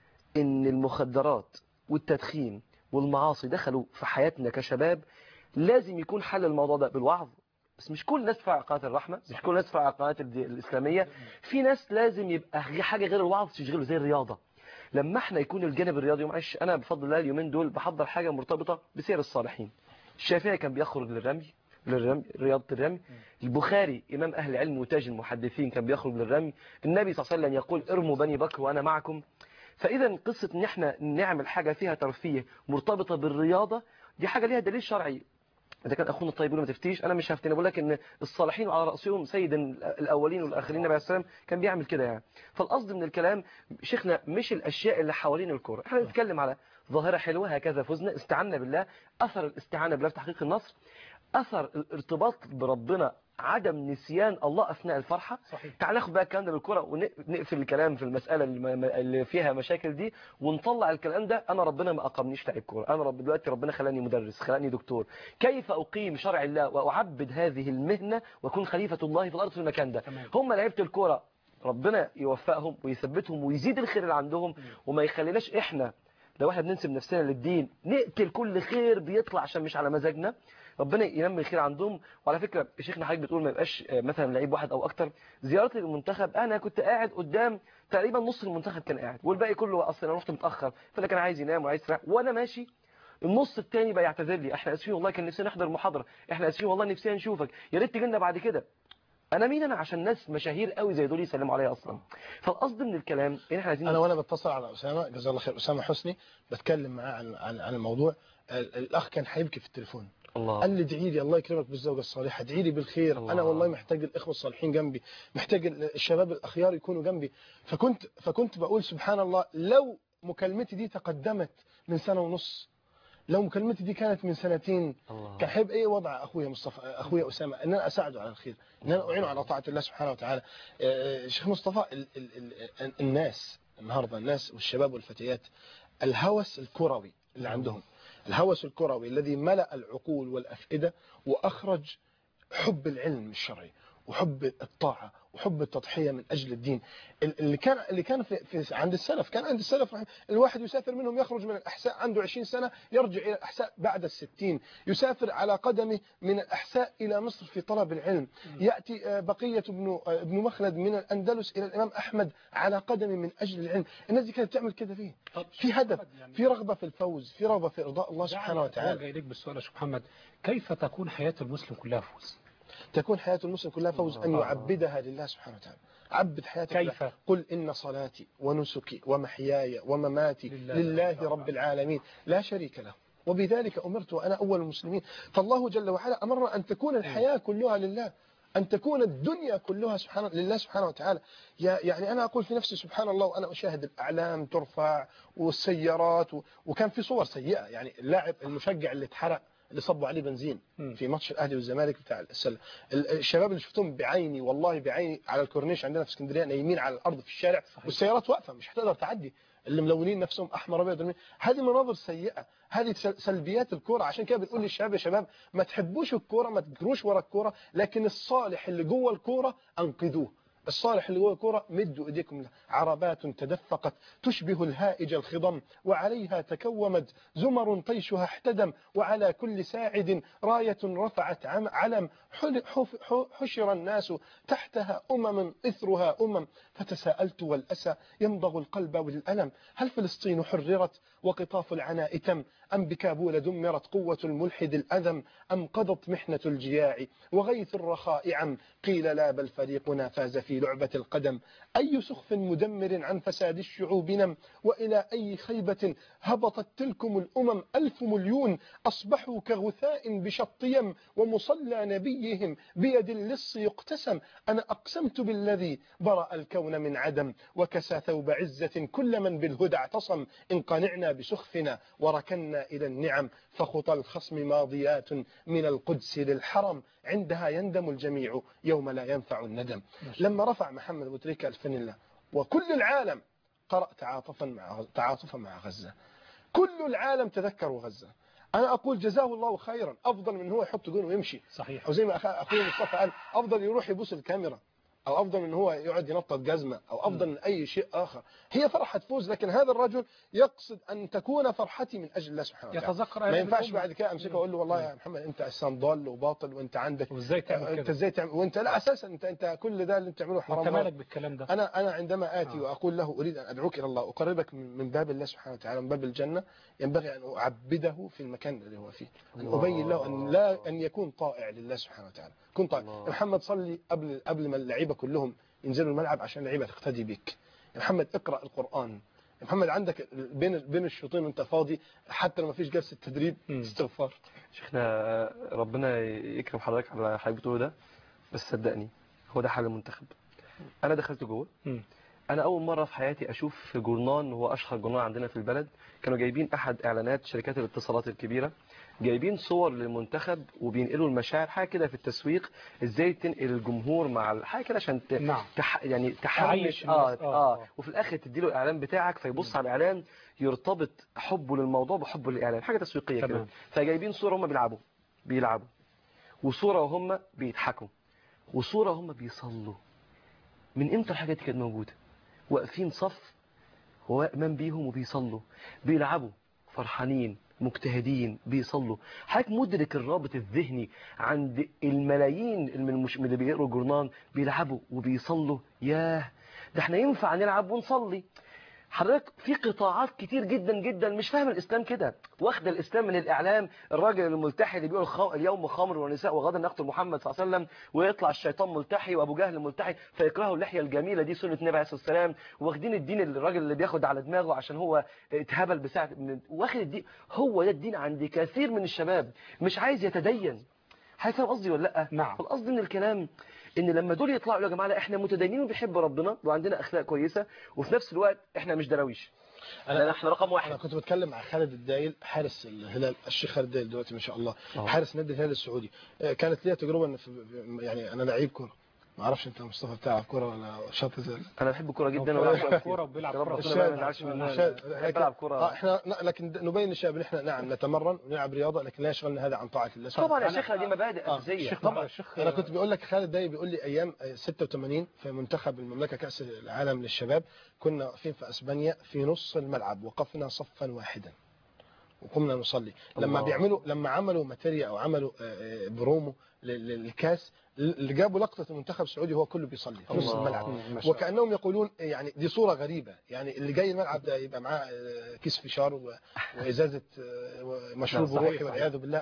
ان المخدرات والتدخين والمعاصي دخلوا في حياتنا كشباب لازم يكون حل الموضوع ده بالوعظ بس مش كل الناس في قناه الرحمه مش كل الناس في قناه الاسلاميه في ناس لازم يبقى حاجه غير الوعظ تشغله زي الرياضه لما احنا يكون الجانب الرياضي معلش انا بفضل الله اليومين دول بحضر حاجه مرتبطه بسير الصالحين الشافعي كان بيخرج للرمي للرمي رياضه الرمي البخاري امام اهل العلم وتاج المحدثين كان بيخرج للرمي النبي صلى الله عليه وسلم يقول ارموا بني بكر وانا معكم فاذا قصه ان احنا نعمل حاجه فيها ترفيه مرتبطه بالرياضه دي حاجه ليها دليل شرعي اذا كان اخونا الطيب يقول ما تفتيش انا مش هفتني بقول لك ان الصالحين وعلى راسهم سيد الاولين والاخرين النبي عليه السلام كان بيعمل كده يعني فالقصد من الكلام شيخنا مش الاشياء اللي حوالين الكوره احنا بنتكلم على ظاهره حلوه هكذا فزنا استعنا بالله اثر الاستعانه بالله في تحقيق النصر اثر الارتباط بربنا عدم نسيان الله اثناء الفرحه صحيح تعال ناخد بقى الكلام ده بالكوره ونقفل الكلام في المساله اللي اللي فيها مشاكل دي ونطلع الكلام ده انا ربنا ما اقامنيش لاعب كوره انا رب دلوقتي ربنا خلاني مدرس خلاني دكتور كيف اقيم شرع الله واعبد هذه المهنه واكون خليفه الله في الارض في المكان ده تمام. هم لعيبه الكوره ربنا يوفقهم ويثبتهم ويزيد الخير اللي عندهم وما يخليناش احنا لو احنا بننسب نفسنا للدين نقتل كل خير بيطلع عشان مش على مزاجنا ربنا ينمي الخير عندهم وعلى فكرة شيخنا حضرتك بتقول ما يبقاش آه، مثلا لعيب واحد او اكتر زيارتي للمنتخب انا كنت قاعد قدام تقريبا نص المنتخب كان قاعد والباقي كله اصلا انا رحت متاخر فانا كان عايز ينام وعايز يسرح وانا ماشي النص التاني بقى يعتذر لي احنا اسفين والله كان نفسنا نحضر محاضره احنا اسفين والله نفسنا نشوفك يا ريت تجي لنا بعد كده انا مين انا عشان ناس مشاهير قوي زي دول يسلموا عليا اصلا فالقصد من الكلام ان احنا عايزين انا وانا بتصل على اسامه جزاه الله خير اسامه حسني بتكلم معاه عن عن, عن الموضوع ال- الاخ كان حيبكي في التليفون الله قال لي ادعي لي الله يكرمك بالزوجه الصالحه ادعي لي بالخير الله. انا والله محتاج الاخوه الصالحين جنبي محتاج ال- الشباب الاخيار يكونوا جنبي فكنت فكنت بقول سبحان الله لو مكالمتي دي تقدمت من سنه ونص لو مكالمتي دي كانت من سنتين الله كان هيبقى ايه وضع اخويا مصطفى اخويا اسامه ان انا اساعده على الخير ان انا اعينه على طاعه الله سبحانه وتعالى آه، شيخ مصطفى ال ال ال الناس النهارده الناس والشباب والفتيات الهوس الكروي اللي عندهم الهوس الكروي الذي ملأ العقول والافئده واخرج حب العلم الشرعي وحب الطاعه وحب التضحيه من اجل الدين ال- اللي كان اللي كان في, في عند السلف كان عند السلف رحمه- الواحد يسافر منهم يخرج من الاحساء عنده 20 سنه يرجع الى الاحساء بعد الستين يسافر على قدمه من الاحساء الى مصر في طلب العلم ياتي آه، بقيه ابن آه، ابن مخلد من الاندلس الى الامام احمد على قدمه من اجل العلم الناس دي كانت تعمل كده فيه طب في هدف يعني في رغبه في الفوز في رغبه في ارضاء الله سبحانه وتعالى جاي لك بالسؤال يا شيخ محمد كيف تكون حياة المسلم كلها فوز تكون حياة المسلم كلها فوز أن يعبدها لله سبحانه وتعالى عبد حياتك كيف؟ لله. قل إن صلاتي ونسكي ومحياي ومماتي لله. لله, رب العالمين لا شريك له وبذلك أمرت وأنا أول المسلمين فالله جل وعلا أمرنا أن تكون الحياة كلها لله أن تكون الدنيا كلها سبحانه لله سبحانه وتعالى يا- يعني أنا أقول في نفسي سبحان الله وأنا أشاهد الأعلام ترفع والسيارات و... وكان في صور سيئة يعني اللاعب المشجع اللي اتحرق اللي صبوا عليه بنزين مم. في ماتش الاهلي والزمالك بتاع السله ال- الشباب اللي شفتهم بعيني والله بعيني على الكورنيش عندنا في اسكندريه نايمين على الارض في الشارع صحيح. والسيارات واقفه مش هتقدر تعدي اللي ملونين نفسهم احمر ابيض هذه مناظر سيئه هذه سل- سلبيات الكوره عشان كده بنقول للشباب يا شباب ما تحبوش الكوره ما تجروش ورا الكوره لكن الصالح اللي جوه الكوره انقذوه الصالح اللي جوه الكوره مدوا ايديكم له عربات تدفقت تشبه الهائج الخضم وعليها تكومت زمر طيشها احتدم وعلى كل ساعد راية رفعت عم- علم حل- حف- ح- حشر الناس تحتها أمم إثرها أمم فتساءلت والأسى يمضغ القلب والألم هل فلسطين حررت وقطاف العناء تم أم بكابول دمرت قوة الملحد الأذم أم قضت محنة الجياع وغيث الرخاء عم قيل لا بل فريقنا فاز في لعبة القدم أي سخف مدمر عن فساد الشعوب نم وإلى أي خيبة هبطت تلكم الأمم ألف مليون أصبحوا كغثاء بشط يم ومصلى نبيهم بيد اللص يقتسم أنا أقسمت بالذي برأ الكون من عدم وكسى ثوب عزة كل من بالهدى اعتصم إن قنعنا بسخفنا وركنا إلى النعم فخطى الخصم ماضيات من القدس للحرم عندها يندم الجميع يوم لا ينفع الندم لما رفع محمد أبو تريكة الفانيلا وكل العالم قرأ تعاطفا مع تعاطفا مع غزة كل العالم تذكروا غزة أنا أقول جزاه الله خيرا أفضل من هو يحط جون ويمشي صحيح أو زي ما أخ- أخوي مصطفى قال أفضل يروح يبوس الكاميرا أو أفضل من هو يقعد ينطط جزمة أو أفضل من أي شيء آخر هي فرحة فوز لكن هذا الرجل يقصد أن تكون فرحتي من أجل الله سبحانه وتعالى يتذكر ما أيام ينفعش الأمة. بعد كده امسكه واقول له والله يا محمد انت انسان ضال وباطل وانت عندك وازاي تعمل انت كده ازاي تعمل وانت لا اساسا انت انت كل ده اللي انت بتعمله وانت حرام مالك بالكلام ده انا انا عندما اتي آه. واقول له اريد ان ادعوك الى الله اقربك من من باب الله سبحانه وتعالى من باب الجنه ينبغي ان اعبده في المكان الذي هو فيه ان ابين له ان لا ان يكون طائع لله سبحانه وتعالى كن طائع الله. يا محمد صلي قبل قبل ما اللعيبه كلهم ينزلوا الملعب عشان اللعيبه تقتدي بك يا محمد اقرا القران يا محمد عندك بين بين الشوطين وانت فاضي حتى لو ما فيش جلسه تدريب مم. استغفار شيخنا ربنا يكرم حضرتك على حضرتك بتقوله ده بس صدقني هو ده حال المنتخب انا دخلت جوه مم. انا اول مره في حياتي اشوف في جورنان هو اشهر جورنان عندنا في البلد كانوا جايبين احد اعلانات شركات الاتصالات الكبيره جايبين صور للمنتخب وبينقلوا المشاعر حاجه كده في التسويق ازاي تنقل الجمهور مع ال- حاجه كده عشان ت... نعم تح... يعني تحمس تعيش آه, الناس. آه, آه، اه آه. وفي الاخر تديله الاعلان بتاعك فيبص على الاعلان يرتبط حبه للموضوع بحبه للاعلان حاجه تسويقيه كده تمام. فجايبين صوره هم بيلعبوا بيلعبوا وصوره وهم بيضحكوا وصوره هم بيصلوا من امتى الحاجات دي كانت موجوده واقفين صف هو امام بيهم وبيصلوا بيلعبوا فرحانين مجتهدين بيصلوا حضرتك مدرك الرابط الذهني عند الملايين من المش... من اللي بيقروا الجورنان بيلعبوا وبيصلوا ياه ده احنا ينفع نلعب ونصلي حضرتك في قطاعات كتير جدا جدا مش فاهم الاسلام كده واخده الاسلام من الاعلام الراجل الملتحي اللي بيقول خ... اليوم خمر ونساء وغدا نقتل محمد صلى الله عليه وسلم ويطلع الشيطان ملتحي وابو جهل ملتحي فيكرهوا اللحيه الجميله دي سنه النبي عليه الصلاه والسلام واخدين الدين الراجل اللي بياخد على دماغه عشان هو اتهبل بساعه من... واخد الدين هو ده الدين عند كثير من الشباب مش عايز يتدين حضرتك فاهم قصدي ولا لا نعم. القصد من الكلام ان لما دول يطلعوا يا جماعه لا احنا متدينين وبنحب ربنا وعندنا اخلاق كويسه وفي نفس الوقت احنا مش دراويش انا احنا رقم انا واحد كنت بتكلم مع خالد الدايل حارس الهلال الشيخ خالد الدايل دلوقتي ما شاء الله أه. حارس نادي الهلال السعودي آه، كانت ليا تجربه ان في يعني انا لعيب كوره ما اعرفش انت يا مصطفى بتلعب كوره ولا شاطر زي انا بحب الكوره جدا هو ولا بيلعب كورة وبيلعب يا رب كورة. ربنا ما الشاهد- يزعلش مننا الشاهد- بحب العب اه كوره احنا ن- لكن نبين للشباب ان احنا نعم نتمرن ونلعب رياضه لكن لا يشغلنا هذا عن طاعه الله سبحانه طبعا يا أنا- شيخنا دي مبادئ آه، اساسيه الشيخ طبعا الشيخ انا كنت بقول لك خالد داي بيقول لي ايام آه، 86 في منتخب المملكه كاس العالم للشباب كنا واقفين في اسبانيا في نص الملعب وقفنا صفا واحدا وقمنا نصلي لما الله. بيعملوا لما عملوا ماتيريا او عملوا آه، آه، برومو لل- للكاس اللي جابوا لقطه المنتخب السعودي هو كله بيصلي في نص الله. الملعب ما شاء الله. وكانهم يقولون يعني دي صوره غريبه يعني اللي جاي الملعب ده يبقى معاه آه، كيس فشار و- وازازه آه، مشروب صحيح، روحي صحيح. والعياذ بالله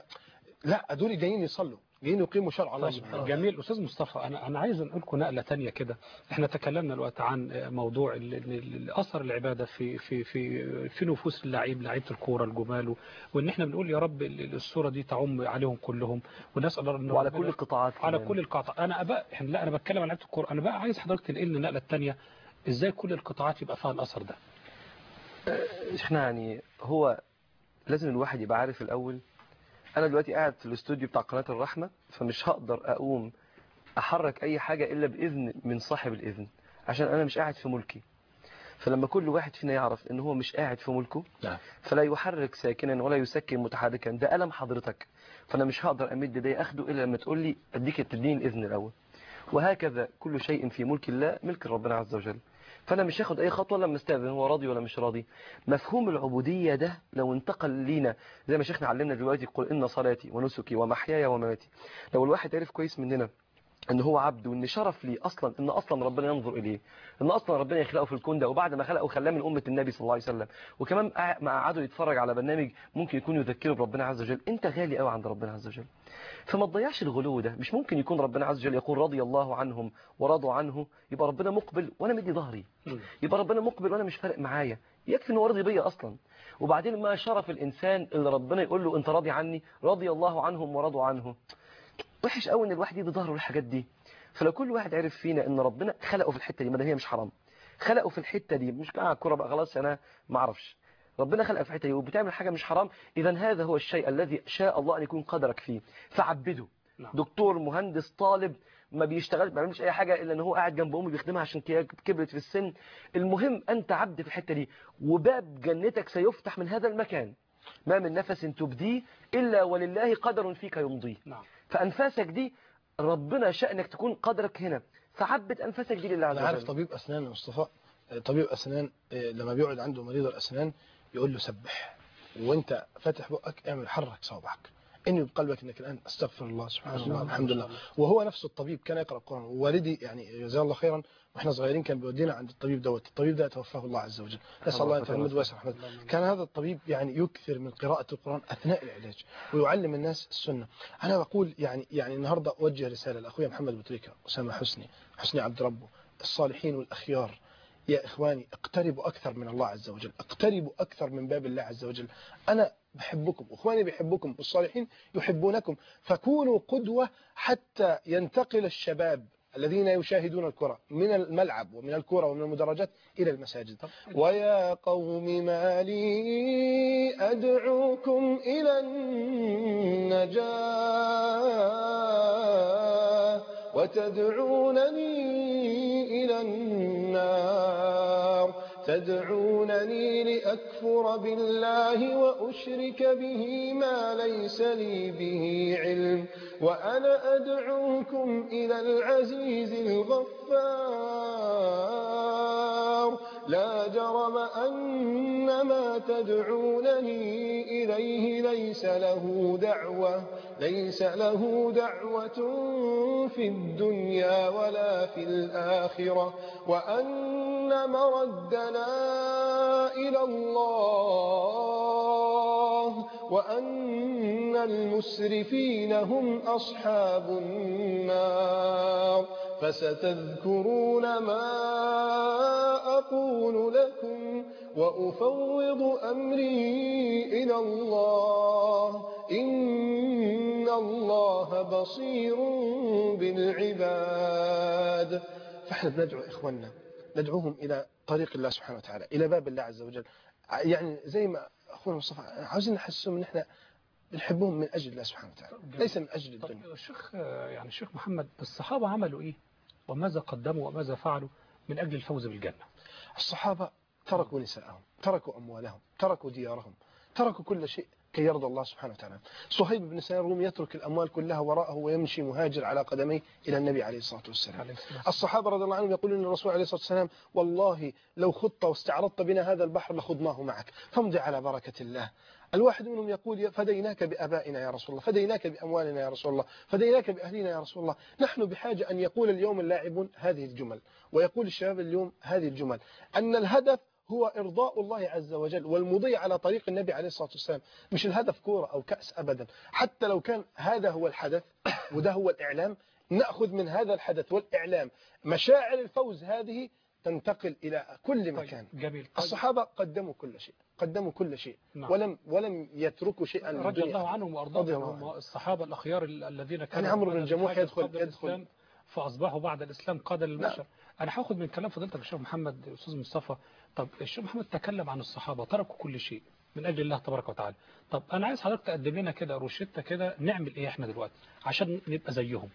لا دول جايين يصلوا جايين يقيموا شرع الله سبحانه طيب وتعالى جميل استاذ مصطفى انا انا عايز انقل لكم نقله ثانيه كده احنا تكلمنا الوقت عن موضوع ال- ال- ال- اثر العباده في في في في نفوس اللعيب لعيبه الكوره الجمال و- وان احنا بنقول يا رب ال- ال- الصوره دي تعم عليهم كلهم ونسال الله ان وعلى ربنا- كل القطاعات على كمان. كل القطاعات انا بقى احنا لا انا بتكلم عن لعيبه الكوره انا بقى عايز حضرتك تنقلنا النقله الثانيه ازاي كل القطاعات يبقى فيها الاثر ده احنا يعني هو لازم الواحد يبقى عارف الاول انا دلوقتي قاعد في الاستوديو بتاع قناه الرحمه فمش هقدر اقوم احرك اي حاجه الا باذن من صاحب الاذن عشان انا مش قاعد في ملكي فلما كل واحد فينا يعرف ان هو مش قاعد في ملكه نعم. فلا يحرك ساكنا ولا يسكن متحركا ده ألم حضرتك فانا مش هقدر امد ايدي اخده الا لما تقول لي اديك تديني الاذن الاول وهكذا كل شيء في ملك الله ملك ربنا عز وجل فانا مش هاخد اي خطوه لما استاذن هو راضي ولا مش راضي مفهوم العبوديه ده لو انتقل لينا زي ما شيخنا علمنا دلوقتي قل ان صلاتي ونسكي ومحياي ومماتي لو الواحد عرف كويس مننا ان هو عبد وان شرف لي اصلا ان اصلا ربنا ينظر اليه ان اصلا ربنا يخلقه في الكون ده وبعد ما خلقه خلاه من امه النبي صلى الله عليه وسلم وكمان قاع- ما قعدوا يتفرج على برنامج ممكن يكون يذكره بربنا عز وجل انت غالي قوي عند ربنا عز وجل فما تضيعش الغلو ده مش ممكن يكون ربنا عز وجل يقول رضي الله عنهم ورضوا عنه يبقى ربنا مقبل وانا مدي ظهري مم. يبقى ربنا مقبل وانا مش فارق معايا يكفي انه راضي بيا اصلا وبعدين ما شرف الانسان اللي ربنا يقول له انت راضي عني رضي الله عنهم ورضوا عنه وحش قوي ان الواحد يدي ظهره للحاجات دي فلو كل واحد عرف فينا ان ربنا خلقه في الحته دي ما دام هي مش حرام خلقه في الحته دي مش بقى على الكوره بقى خلاص انا ما اعرفش ربنا خلقك في الحته دي وبتعمل حاجه مش حرام اذا هذا هو الشيء الذي شاء الله ان يكون قدرك فيه فعبده نعم. دكتور مهندس طالب ما بيشتغلش ما بيعملش اي حاجه الا ان هو قاعد جنب امه بيخدمها عشان كي- كبرت في السن المهم انت عبد في الحته دي وباب جنتك سيفتح من هذا المكان ما من نفس تبديه الا ولله قدر فيك يمضيه نعم فانفاسك دي ربنا شأنك تكون قدرك هنا فعبد انفاسك دي لله عز انا عارف وجل طبيب اسنان يا مصطفى آه، طبيب اسنان آه، لما بيقعد عنده مريض الاسنان يقول له سبح وانت فاتح بقك اعمل حرك صوابعك اني بقلبك انك الان استغفر الله سبحان الله الحمد لله وهو نفسه الطبيب كان يقرا القران ووالدي يعني جزاه الله خيرا واحنا صغيرين كان بيودينا عند الطبيب دوت الطبيب ده توفاه الله عز وجل نسال الله ان يتغمد ويسر رحمته كان هذا الطبيب يعني يكثر من قراءه القران اثناء العلاج ويعلم الناس السنه انا بقول يعني يعني النهارده اوجه رساله لاخويا محمد بطريكه اسامه حسني حسني عبد ربه الصالحين والاخيار يا إخواني اقتربوا أكثر من الله عز وجل اقتربوا أكثر من باب الله عز وجل أنا بحبكم إخواني بيحبكم والصالحين يحبونكم فكونوا قدوة حتى ينتقل الشباب الذين يشاهدون الكرة من الملعب ومن الكرة ومن المدرجات إلى المساجد ويا قوم ما لي أدعوكم إلى النجاة وتدعونني إلى النار تدعونني لأكفر بالله وأشرك به ما ليس لي به علم وأنا أدعوكم إلى العزيز الغفار لا جرم أن ما تدعونني إليه ليس له دعوة ليس له دعوة في الدنيا ولا في الآخرة وأن مردنا إلى الله وأن المسرفين هم أصحاب النار فستذكرون ما أقول لكم وأفوض أمري إلى الله إن الله بصير بالعباد فاحنا بندعو إخواننا ندعوهم إلى طريق الله سبحانه وتعالى إلى باب الله عز وجل يعني زي ما أخونا مصطفى عاوزين نحسهم إن إحنا بنحبهم من أجل الله سبحانه وتعالى ليس من أجل الدنيا طيب الشيخ يعني الشيخ محمد الصحابة عملوا إيه وماذا قدموا وماذا فعلوا من أجل الفوز بالجنة الصحابة تركوا نساءهم تركوا أموالهم تركوا ديارهم تركوا كل شيء كي يرضى الله سبحانه وتعالى صهيب بن سنان الرومي يترك الأموال كلها وراءه ويمشي مهاجر على قدميه إلى النبي عليه الصلاة والسلام عليه الصلاة والسلام. الصحابة رضي الله عنهم يقولون ان الرسول عليه الصلاة والسلام والله لو خضت واستعرضت بنا هذا البحر لخضناه معك فامضي على بركة الله الواحد منهم يقول يا- فديناك بأبائنا يا رسول الله فديناك بأموالنا يا رسول الله فديناك بأهلنا يا رسول الله نحن بحاجة أن يقول اليوم اللاعبون هذه الجمل ويقول الشباب اليوم هذه الجمل أن الهدف هو إرضاء الله عز وجل والمضي على طريق النبي عليه الصلاة والسلام مش الهدف كورة أو كأس أبدا حتى لو كان هذا هو الحدث وده هو الإعلام نأخذ من هذا الحدث والإعلام مشاعر الفوز هذه تنتقل إلى كل طيب مكان جميل طيب الصحابة قدموا كل شيء قدموا كل شيء نعم. ولم ولم يتركوا شيئا رضي الله للدنيا عنهم رضي وارضاهم الله هم الصحابة الأخيار ال- الذين كانوا عمرو بن قادة الجموح الحاجة يدخل- قبل يدخل. الإسلام فأصبحوا بعد الإسلام قادة للبشر أنا هاخد من كلام فضيلتك الشيخ محمد أستاذ مصطفى طب الشيخ محمد تكلم عن الصحابة تركوا كل شيء من أجل الله تبارك وتعالى طب أنا عايز حضرتك تقدم لنا كده روشتة كده نعمل إيه إحنا دلوقتي عشان نبقى زيهم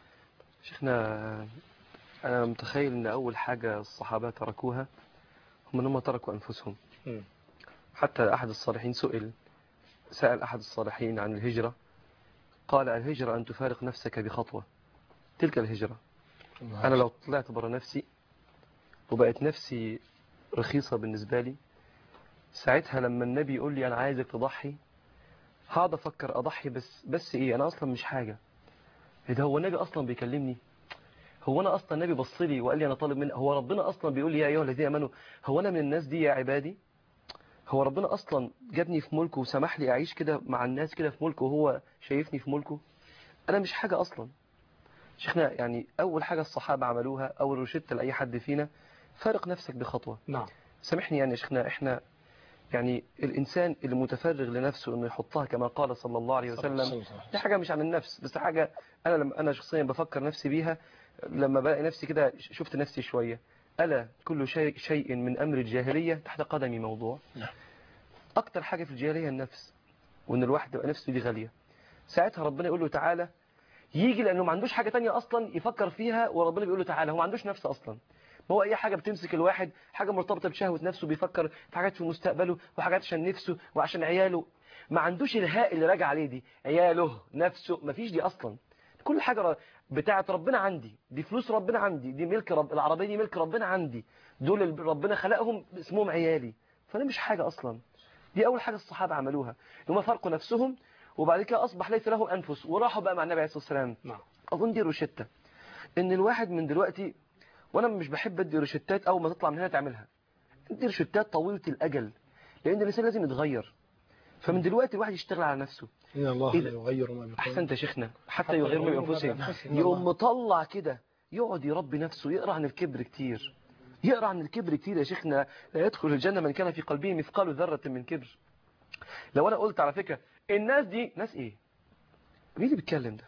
شيخنا أنا متخيل أن أول حاجة الصحابة تركوها هم ان هم تركوا أنفسهم مم. حتى أحد الصالحين سئل سأل أحد الصالحين عن الهجرة قال الهجرة أن تفارق نفسك بخطوة تلك الهجرة أنا لو طلعت برا نفسي وبقت نفسي رخيصة بالنسبة لي ساعتها لما النبي يقول لي أنا عايزك تضحي هقعد أفكر أضحي بس بس إيه أنا أصلا مش حاجة إيه ده هو النبي أصلا بيكلمني هو أنا أصلا النبي بص لي وقال لي أنا طالب من هو ربنا أصلا بيقول لي يا أيها الذين آمنوا هو أنا من الناس دي يا عبادي هو ربنا أصلا جابني في ملكه وسمح لي أعيش كده مع الناس كده في ملكه وهو شايفني في ملكه أنا مش حاجة أصلا شيخنا يعني أول حاجة الصحابة عملوها أول روشتة لأي حد فينا فارق نفسك بخطوة نعم سامحني يعني يا شيخنا إحنا يعني الإنسان اللي متفرغ لنفسه إنه يحطها كما قال صلى الله عليه وسلم دي حاجة مش عن النفس بس حاجة أنا لما أنا شخصيا بفكر نفسي بيها لما بلاقي نفسي كده شفت نفسي شوية ألا كل شيء شيء من أمر الجاهلية تحت قدمي موضوع نعم. أكتر حاجة في الجاهلية النفس وإن الواحد يبقى نفسه دي غالية ساعتها ربنا يقول له تعالى يجي لأنه ما عندوش حاجة تانية أصلا يفكر فيها وربنا بيقول له تعالى هو ما عندوش نفس أصلا ما هو أي حاجة بتمسك الواحد حاجة مرتبطة بشهوة نفسه بيفكر في حاجات في مستقبله وحاجات عشان نفسه وعشان عياله ما عندوش الهاء اللي راجع عليه دي عياله نفسه ما فيش دي أصلا كل حاجة ر- بتاعت ربنا عندي دي فلوس ربنا عندي دي ملك رب العربية دي ملك ربنا عندي دول اللي ربنا خلقهم اسمهم عيالي فأنا مش حاجة أصلا دي أول حاجة الصحابة عملوها هم فرقوا نفسهم وبعد كده أصبح ليس لهم أنفس وراحوا بقى مع النبي عليه الصلاة والسلام نعم أظن دي روشتة إن الواحد من دلوقتي وأنا مش بحب أدي روشتات أول ما تطلع من هنا تعملها أدي روشتات طويلة الأجل لأن الإنسان لازم يتغير فمن دلوقتي الواحد يشتغل على نفسه إن الله إذا- لا يغير ما بقوم أحسنت يا شيخنا حتى حتى يغيروا من يغيروا ما أنفسهم بأنفسهم. يقوم مطلع كده يقعد يربي نفسه يقرأ عن الكبر كتير يقرأ عن الكبر كتير يا شيخنا لا يدخل الجنة من كان في قلبه مثقال ذرة من كبر لو أنا قلت على فكرة الناس دي ناس إيه مين اللي بيتكلم ده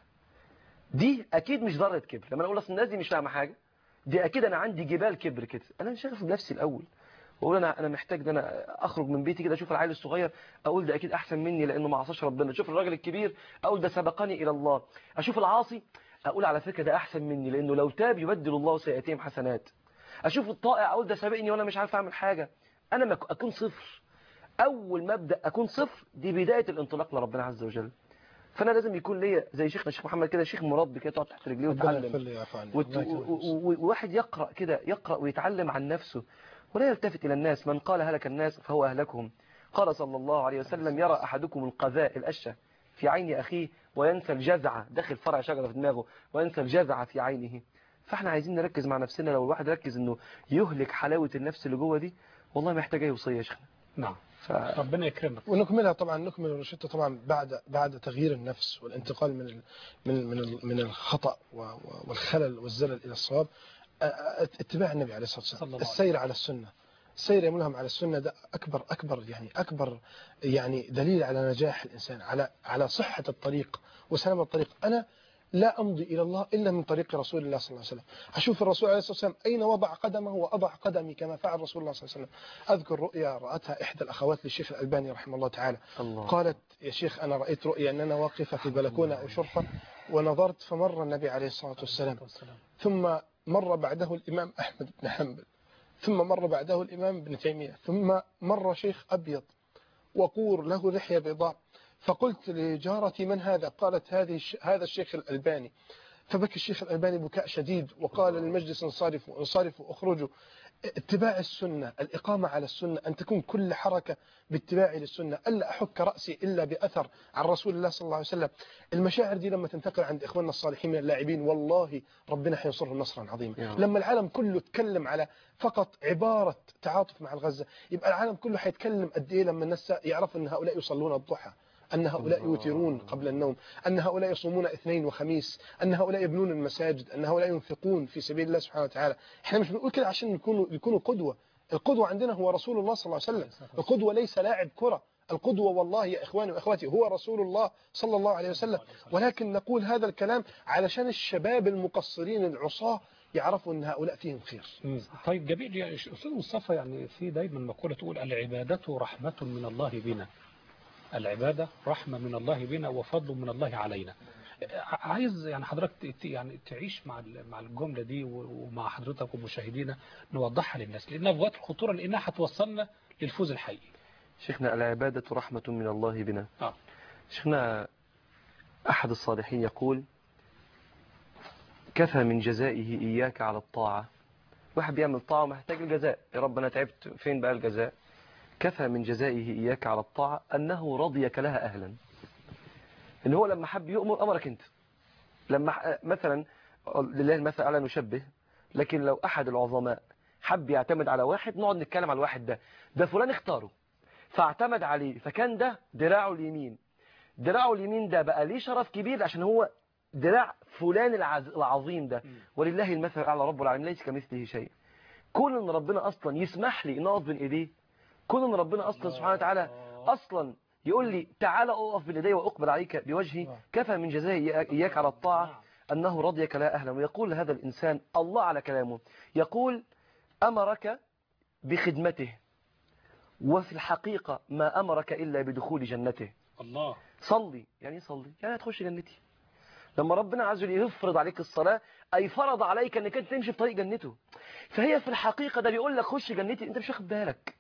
دي أكيد مش ذرة كبر لما أنا أقول أصل الناس دي مش فاهمة حاجة دي أكيد أنا عندي جبال كبر كده أنا مش شايف بنفسي الأول واقول انا انا محتاج ده انا اخرج من بيتي كده اشوف العيل الصغير اقول ده اكيد احسن مني لانه ما عصاش ربنا اشوف الراجل الكبير اقول ده سبقني الى الله اشوف العاصي اقول على فكره ده احسن مني لانه لو تاب يبدل الله سيئاتهم حسنات اشوف الطائع اقول ده سابقني وانا مش عارف اعمل حاجه انا ما أك- اكون صفر اول ما ابدا اكون صفر دي بدايه الانطلاق لربنا عز وجل فانا لازم يكون ليا زي شيخنا الشيخ محمد كده شيخ مربي كده تقعد تحت رجليه ربنا وتتعلم يغفر لي ويعفو عني وت- الله يكرمك. و- و- وواحد يقرأ كده يقرأ ويتعلم عن نفسه ولا يلتفت إلى الناس من قال هلك الناس فهو أهلكهم قال صلى الله عليه وسلم يرى أحدكم القذاء الأشة في عين أخيه وينسى الجزعة داخل فرع شجرة في دماغه وينسى الجزعة في عينه فاحنا عايزين نركز مع نفسنا لو الواحد ركز انه يهلك حلاوة النفس اللي جوه دي والله محتاجة يوصية يا شيخنا نعم ف... ربنا يكرمك ونكملها طبعا نكمل الروشته طبعا بعد بعد تغيير النفس والانتقال من ال من ال من ال من الخطا و- و- والخلل والزلل الى الصواب أ- أ- اتباع النبي عليه الصلاه صلى الله والسلام عليه السير على السنه السير يا ملهم على السنه ده اكبر اكبر يعني اكبر يعني دليل على نجاح الانسان على على صحه الطريق وسلامه الطريق انا لا امضي الى الله الا من طريق رسول الله صلى الله عليه وسلم اشوف الرسول عليه الصلاه والسلام اين وضع قدمه واضع قدمي كما فعل رسول الله صلى الله عليه وسلم اذكر رؤيا راتها احدى الاخوات للشيخ الالباني رحمه الله تعالى الله قالت يا شيخ أنا رأيت رؤيا أن أنا واقفة في بلكونة أو شرفة ونظرت فمر النبي عليه الصلاة والسلام ثم مر بعده الإمام أحمد بن حنبل ثم مر بعده الإمام ابن تيمية ثم مر شيخ أبيض وقور له لحية بيضاء فقلت لجارتي من هذا قالت هذه الش- هذا الشيخ الألباني فبكى الشيخ الألباني بكاء شديد وقال للمجلس انصرفوا انصرفوا اخرجوا اتباع السنة الإقامة على السنة أن تكون كل حركة باتباعي للسنة ألا أحك رأسي إلا بأثر عن رسول الله صلى الله عليه وسلم المشاعر دي لما تنتقل عند إخواننا الصالحين من اللاعبين والله ربنا حينصرهم نصرا عظيما يا رب. لما العالم كله اتكلم على فقط عبارة تعاطف مع الغزة يبقى العالم كله حيتكلم قد إيه لما الناس يعرفوا أن هؤلاء يصلون الضحى أن هؤلاء الله. يوترون قبل النوم أن هؤلاء يصومون اثنين وخميس أن هؤلاء يبنون المساجد أن هؤلاء ينفقون في سبيل الله سبحانه وتعالى احنا مش بنقول كده عشان يكونوا يكونوا قدوة القدوة عندنا هو رسول الله صلى الله عليه وسلم القدوة ليس لاعب كرة القدوة والله يا إخواني وإخواتي هو رسول الله صلى الله عليه وسلم ولكن نقول هذا الكلام علشان الشباب المقصرين العصاة يعرفوا أن هؤلاء فيهم خير مم. طيب جميل يا أستاذ مصطفى يعني في دايما مقولة تقول العبادة رحمة من الله بنا العبادة رحمة من الله بنا وفضل من الله علينا عايز يعني حضرتك ت- يعني تعيش مع ال- مع الجملة دي و- ومع حضرتك ومشاهدينا نوضحها للناس لأنها في وقت الخطورة لأنها هتوصلنا للفوز الحقيقي شيخنا العبادة رحمة من الله بنا آه. شيخنا أحد الصالحين يقول كفى من جزائه إياك على الطاعة واحد بيعمل طاعة محتاج الجزاء يا رب أنا تعبت فين بقى الجزاء كفى من جزائه إياك على الطاعة أنه رضيك لها أهلا إن هو لما حب يؤمر أمرك أنت لما ح- مثلا لله المثل على نشبه لكن لو أحد العظماء حب يعتمد على واحد نقعد نتكلم على الواحد ده ده فلان اختاره فاعتمد عليه فكان ده دراعه اليمين دراعه اليمين ده بقى ليه شرف كبير عشان هو دراع فلان العز- العظيم ده ولله المثل الاعلى رب العالمين ليس كمثله شيء كون ان ربنا اصلا يسمح لي ان اقف بين ايديه كون ان ربنا اصلا سبحانه وتعالى اصلا يقول لي تعالى اقف بين ايدي واقبل عليك بوجهي كفى من جزاء اياك على الطاعه انه رضيك لا اهلا ويقول هذا الانسان الله على كلامه يقول امرك بخدمته وفي الحقيقة ما أمرك إلا بدخول جنته الله صلي يعني إيه صلي يعني هتخش جنتي لما ربنا عز وجل يفرض عليك الصلاة أي فرض عليك أنك أنت تمشي في طريق جنته فهي في الحقيقة ده بيقول لك خش جنتي أنت مش واخد بالك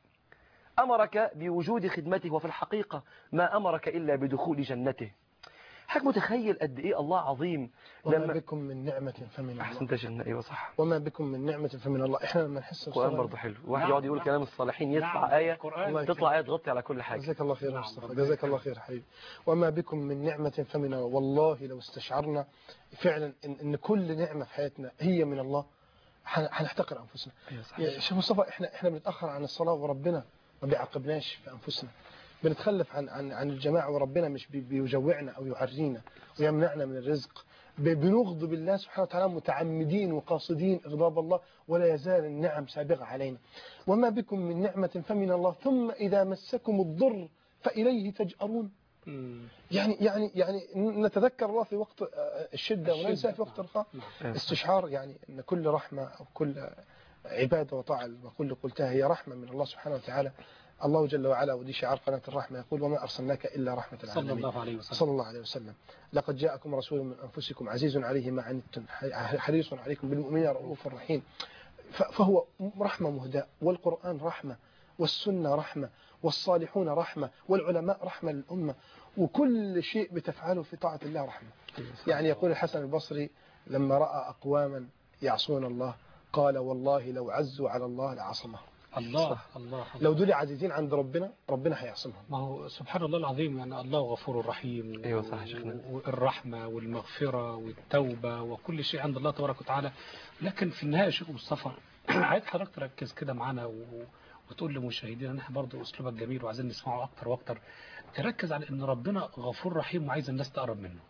أمرك بوجود خدمته وفي الحقيقة ما أمرك إلا بدخول جنته حضرتك متخيل قد إيه الله عظيم وما لما بكم من نعمة فمن الله أحسنت يا شيخنا أيوة صح وما بكم من نعمة فمن الله احنا لما نحس القرآن بالصلاة- برضه حلو واحد نعم، يقعد يقول نعم. كلام الصالحين يطلع نعم، آية القرآن الله تطلع آية تغطي على كل حاجة جزاك الله خير يا نعم، مصطفى ربنا جزاك الله خير حبيبي وما بكم من نعمة فمن الله والله لو استشعرنا فعلا إن, إن كل نعمة في حياتنا هي من الله حن- حنحتقر أنفسنا أيوة صح. يا شيخ مصطفى احنا احنا بنتأخر عن الصلاة وربنا ما بيعاقبناش في أنفسنا بنتخلف عن عن عن الجماعة وربنا مش بي- بيجوعنا أو يعرينا ويمنعنا من الرزق ب- بنغضب الله سبحانه وتعالى متعمدين وقاصدين إغضاب الله ولا يزال النعم سابقة علينا وما بكم من نعمة فمن الله ثم إذا مسكم الضر فإليه تجأرون مم. يعني يعني يعني نتذكر الله في وقت آه، الشدة وننسى الشدة، في وقت نعم. الرخاء نعم. استشعار يعني أن كل رحمة أو كل عبادة وطاعة وكل قلتها هي رحمة من الله سبحانه وتعالى الله جل وعلا ودي شعار قناة الرحمة يقول وما أرسلناك إلا رحمة صلى العالمين الله عليه وسلم صلى الله عليه وسلم لقد جاءكم رسول من أنفسكم عزيز عليه ما عنتم حريص عليكم بالمؤمنين رؤوف رحيم ف- فهو رحمة مهداة والقرآن رحمة والسنة رحمة والصالحون رحمة والعلماء رحمة للأمة وكل شيء بتفعله في طاعة الله رحمة يعني يقول الحسن البصري لما رأى أقواما يعصون الله قال والله لو عزوا على الله لعصمه الله الله لو دول عزيزين عند ربنا ربنا هيعصمهم ما هو سبحان الله العظيم يعني الله غفور رحيم أيوة صح يا شيخنا. والرحمة والمغفرة والتوبة وكل شيء عند الله تبارك وتعالى لكن في النهاية يا شيخ مصطفى عايز حضرتك تركز كده معانا و... وتقول لمشاهدينا ان احنا برضه اسلوبك جميل وعايزين نسمعه اكتر واكتر تركز على ان ربنا غفور رحيم وعايز الناس تقرب منه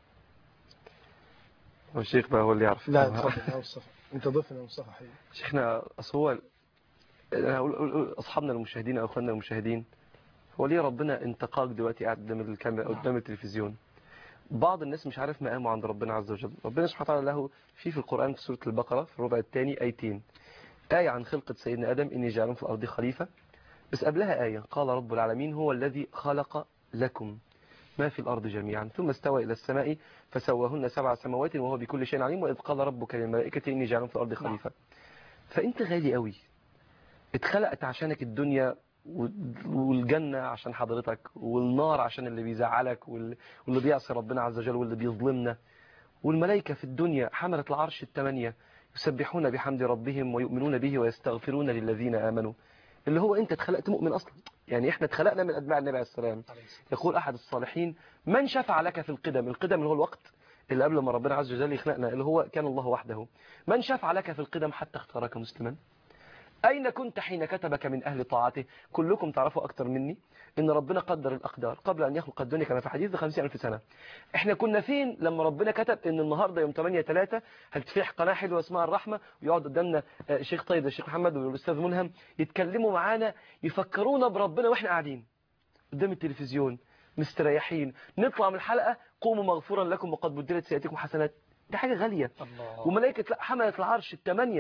والشيخ بقى هو اللي يعرف لا تفضل يا مصطفى انت ضيفنا يا مصطفى حبيبي شيخنا أصل هو أنا أقول أقول- أقول أصحابنا المشاهدين أو أخواننا المشاهدين هو ليه ربنا انتقاك دلوقتي قاعد قدام الكاميرا نعم. قدام التلفزيون بعض الناس مش عارف مقامه عند ربنا عز وجل ربنا سبحانه وتعالى له في في القرآن في سورة البقرة في الربع الثاني آيتين آية عن خلقة سيدنا آدم إني جعل في الأرض خليفة بس قبلها آية قال رب العالمين هو الذي خلق لكم ما في الأرض جميعا ثم استوى إلى السماء فسواهن سبع سماوات وهو بكل شيء عليم وإذ قال ربك للملائكة إني جعل في الأرض خليفة فأنت غالي قوي اتخلقت عشانك الدنيا والجنة عشان حضرتك والنار عشان اللي بيزعلك وال- واللي بيعصي ربنا عز وجل واللي بيظلمنا والملائكة في الدنيا حملة العرش الثمانية يسبحون بحمد ربهم ويؤمنون به ويستغفرون للذين آمنوا اللي هو انت اتخلقت مؤمن اصلا يعني احنا اتخلقنا من اتباع النبي عليه السلام يقول احد الصالحين من شفع لك في القدم القدم اللي هو الوقت اللي قبل ما ربنا عز وجل يخلقنا اللي هو كان الله وحده من شفع لك في القدم حتى اختارك مسلما أين كنت حين كتبك من أهل طاعته كلكم تعرفوا أكتر مني إن ربنا قدر الأقدار قبل أن يخلق الدنيا كما في حديث بخمسين ألف سنة إحنا كنا فين لما ربنا كتب إن النهاردة يوم 8 3 هتفتح قناة حلوة اسمها الرحمة ويقعد قدامنا آه، الشيخ طيب الشيخ محمد والأستاذ منهم يتكلموا معانا يفكرونا بربنا وإحنا قاعدين قدام التلفزيون مستريحين نطلع من الحلقة قوموا مغفورا لكم وقد بدلت سيئاتكم حسنات دي حاجة غالية الله وملائكة لا حملة العرش الثمانية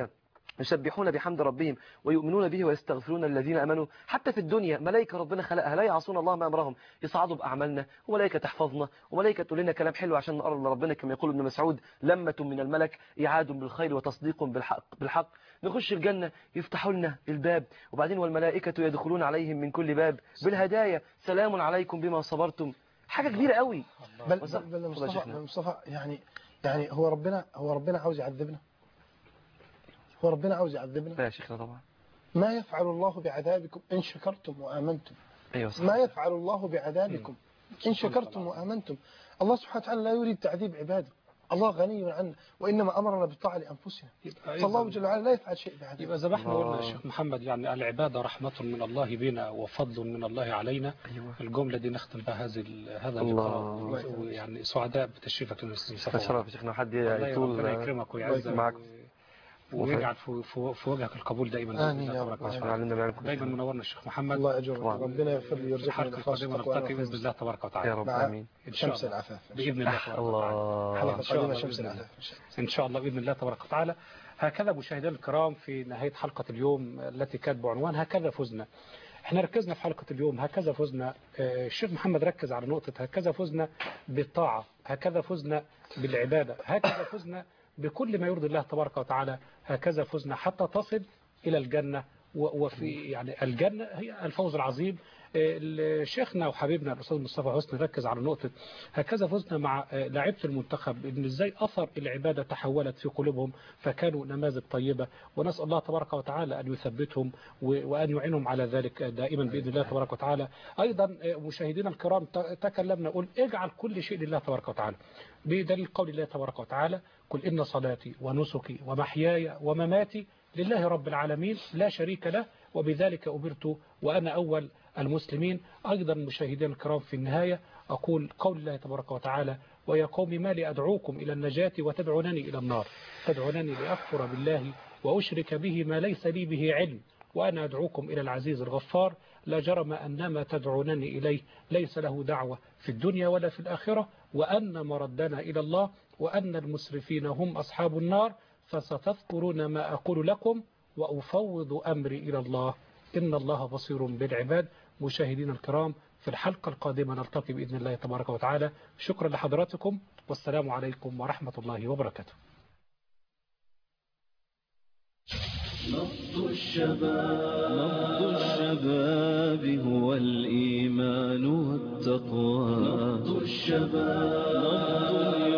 يسبحون بحمد ربهم ويؤمنون به ويستغفرون الذين امنوا حتى في الدنيا ملائكه ربنا خلقها لا يعصون الله ما امرهم يصعدوا باعمالنا وملائكه تحفظنا وملائكه تقول لنا كلام حلو عشان نقرب لربنا كما يقول ابن مسعود لمه من الملك اعاد بالخير وتصديق بالحق بالحق نخش الجنه يفتحوا لنا الباب وبعدين والملائكه يدخلون عليهم من كل باب بالهدايا سلام عليكم بما صبرتم حاجه كبيره قوي بل وصح- بل, بل اتفضل يا مصطفى, شيخنا. بل مصطفى يعني يعني هو ربنا هو ربنا عاوز يعذبنا هو ربنا عاوز يعذبنا لا يا شيخنا طبعا ما يفعل الله بعذابكم إن شكرتم وآمنتم ايوه صح ما يفعل الله بعذابكم إن شكرتم وآمنتم الله سبحانه وتعالى لا يريد تعذيب عباده الله غني عنه وإنما أمرنا بالطاعة لأنفسنا يبقى فالله إذن- جل وعلا لا يفعل شيء بعذابه يبقى زي ما احنا قلنا يا الله. شيخ محمد يعني العبادة رحمة من الله بنا وفضل من الله علينا ايوه الجملة دي نختم بها هذه ال- هذا الله. اللقاء ويعني سعداء بتشريفك للمسلمين تشرف يا شيخنا حد الله يطول ربنا يكرمك ويعزك معك. و- ويجعل في, في, في وجهك القبول دائما آمين يا رب. تبارك ربنا وتعالى. يعلمنا بيعلمكم دايما منورنا الشيخ محمد الله يجر طبعا. ربنا يغفر لي في ويرزقنا الحلقة الإخلاص القادمة والتقوى نلتقي بإذن الله تبارك يا وتعالى رب مع امين إن شاء شمس الله العفاف بإذن الله تبارك وتعالى الله حلقة إن شاء قادمة الله شمس بإذن العفاف إن شاء الله. إن شاء الله بإذن الله تبارك وتعالى هكذا مشاهدينا الكرام في نهاية حلقة اليوم التي كانت بعنوان هكذا فزنا احنا ركزنا في حلقة اليوم هكذا فزنا آه، الشيخ محمد ركز على نقطة هكذا فزنا بالطاعة هكذا فزنا بالعبادة هكذا فزنا بكل ما يرضي الله تبارك وتعالى هكذا فزنا حتى تصل إلى الجنة و- وفي يعني الجنة هي الفوز العظيم آه، شيخنا وحبيبنا الأستاذ مصطفى حسني ركز على نقطة هكذا فزنا مع آه، لاعيبة المنتخب إن إزاي أثر العبادة تحولت في قلوبهم فكانوا نماذج طيبة ونسأل الله تبارك وتعالى أن يثبتهم و- وأن يعينهم على ذلك دائما بإذن الله تبارك وتعالى أيضا آه، مشاهدينا الكرام ت- تكلمنا قل اجعل كل شيء لله تبارك وتعالى بدليل قول الله تبارك وتعالى قل إن صلاتي ونسكي ومحياي ومماتي لله رب العالمين لا شريك له وبذلك أمرت وأنا أول المسلمين أيضا مشاهدينا الكرام في النهاية أقول قول الله تبارك وتعالى ويا قوم ما لي أدعوكم إلى النجاة وتدعونني إلى النار تدعونني لأكفر بالله وأشرك به ما ليس لي به علم وأنا أدعوكم إلى العزيز الغفار لا جرم أن ما تدعونني إليه ليس له دعوة في الدنيا ولا في الآخرة وأن مردنا إلى الله وأن المسرفين هم أصحاب النار فستذكرون ما أقول لكم وأفوض أمري إلى الله إن الله بصير بالعباد مشاهدينا الكرام في الحلقة القادمة نلتقي بإذن الله تبارك وتعالى شكرا لحضراتكم والسلام عليكم ورحمة الله وبركاته نبض الشباب نبض الشباب هو الإيمان والتقوى نبض الشباب نبض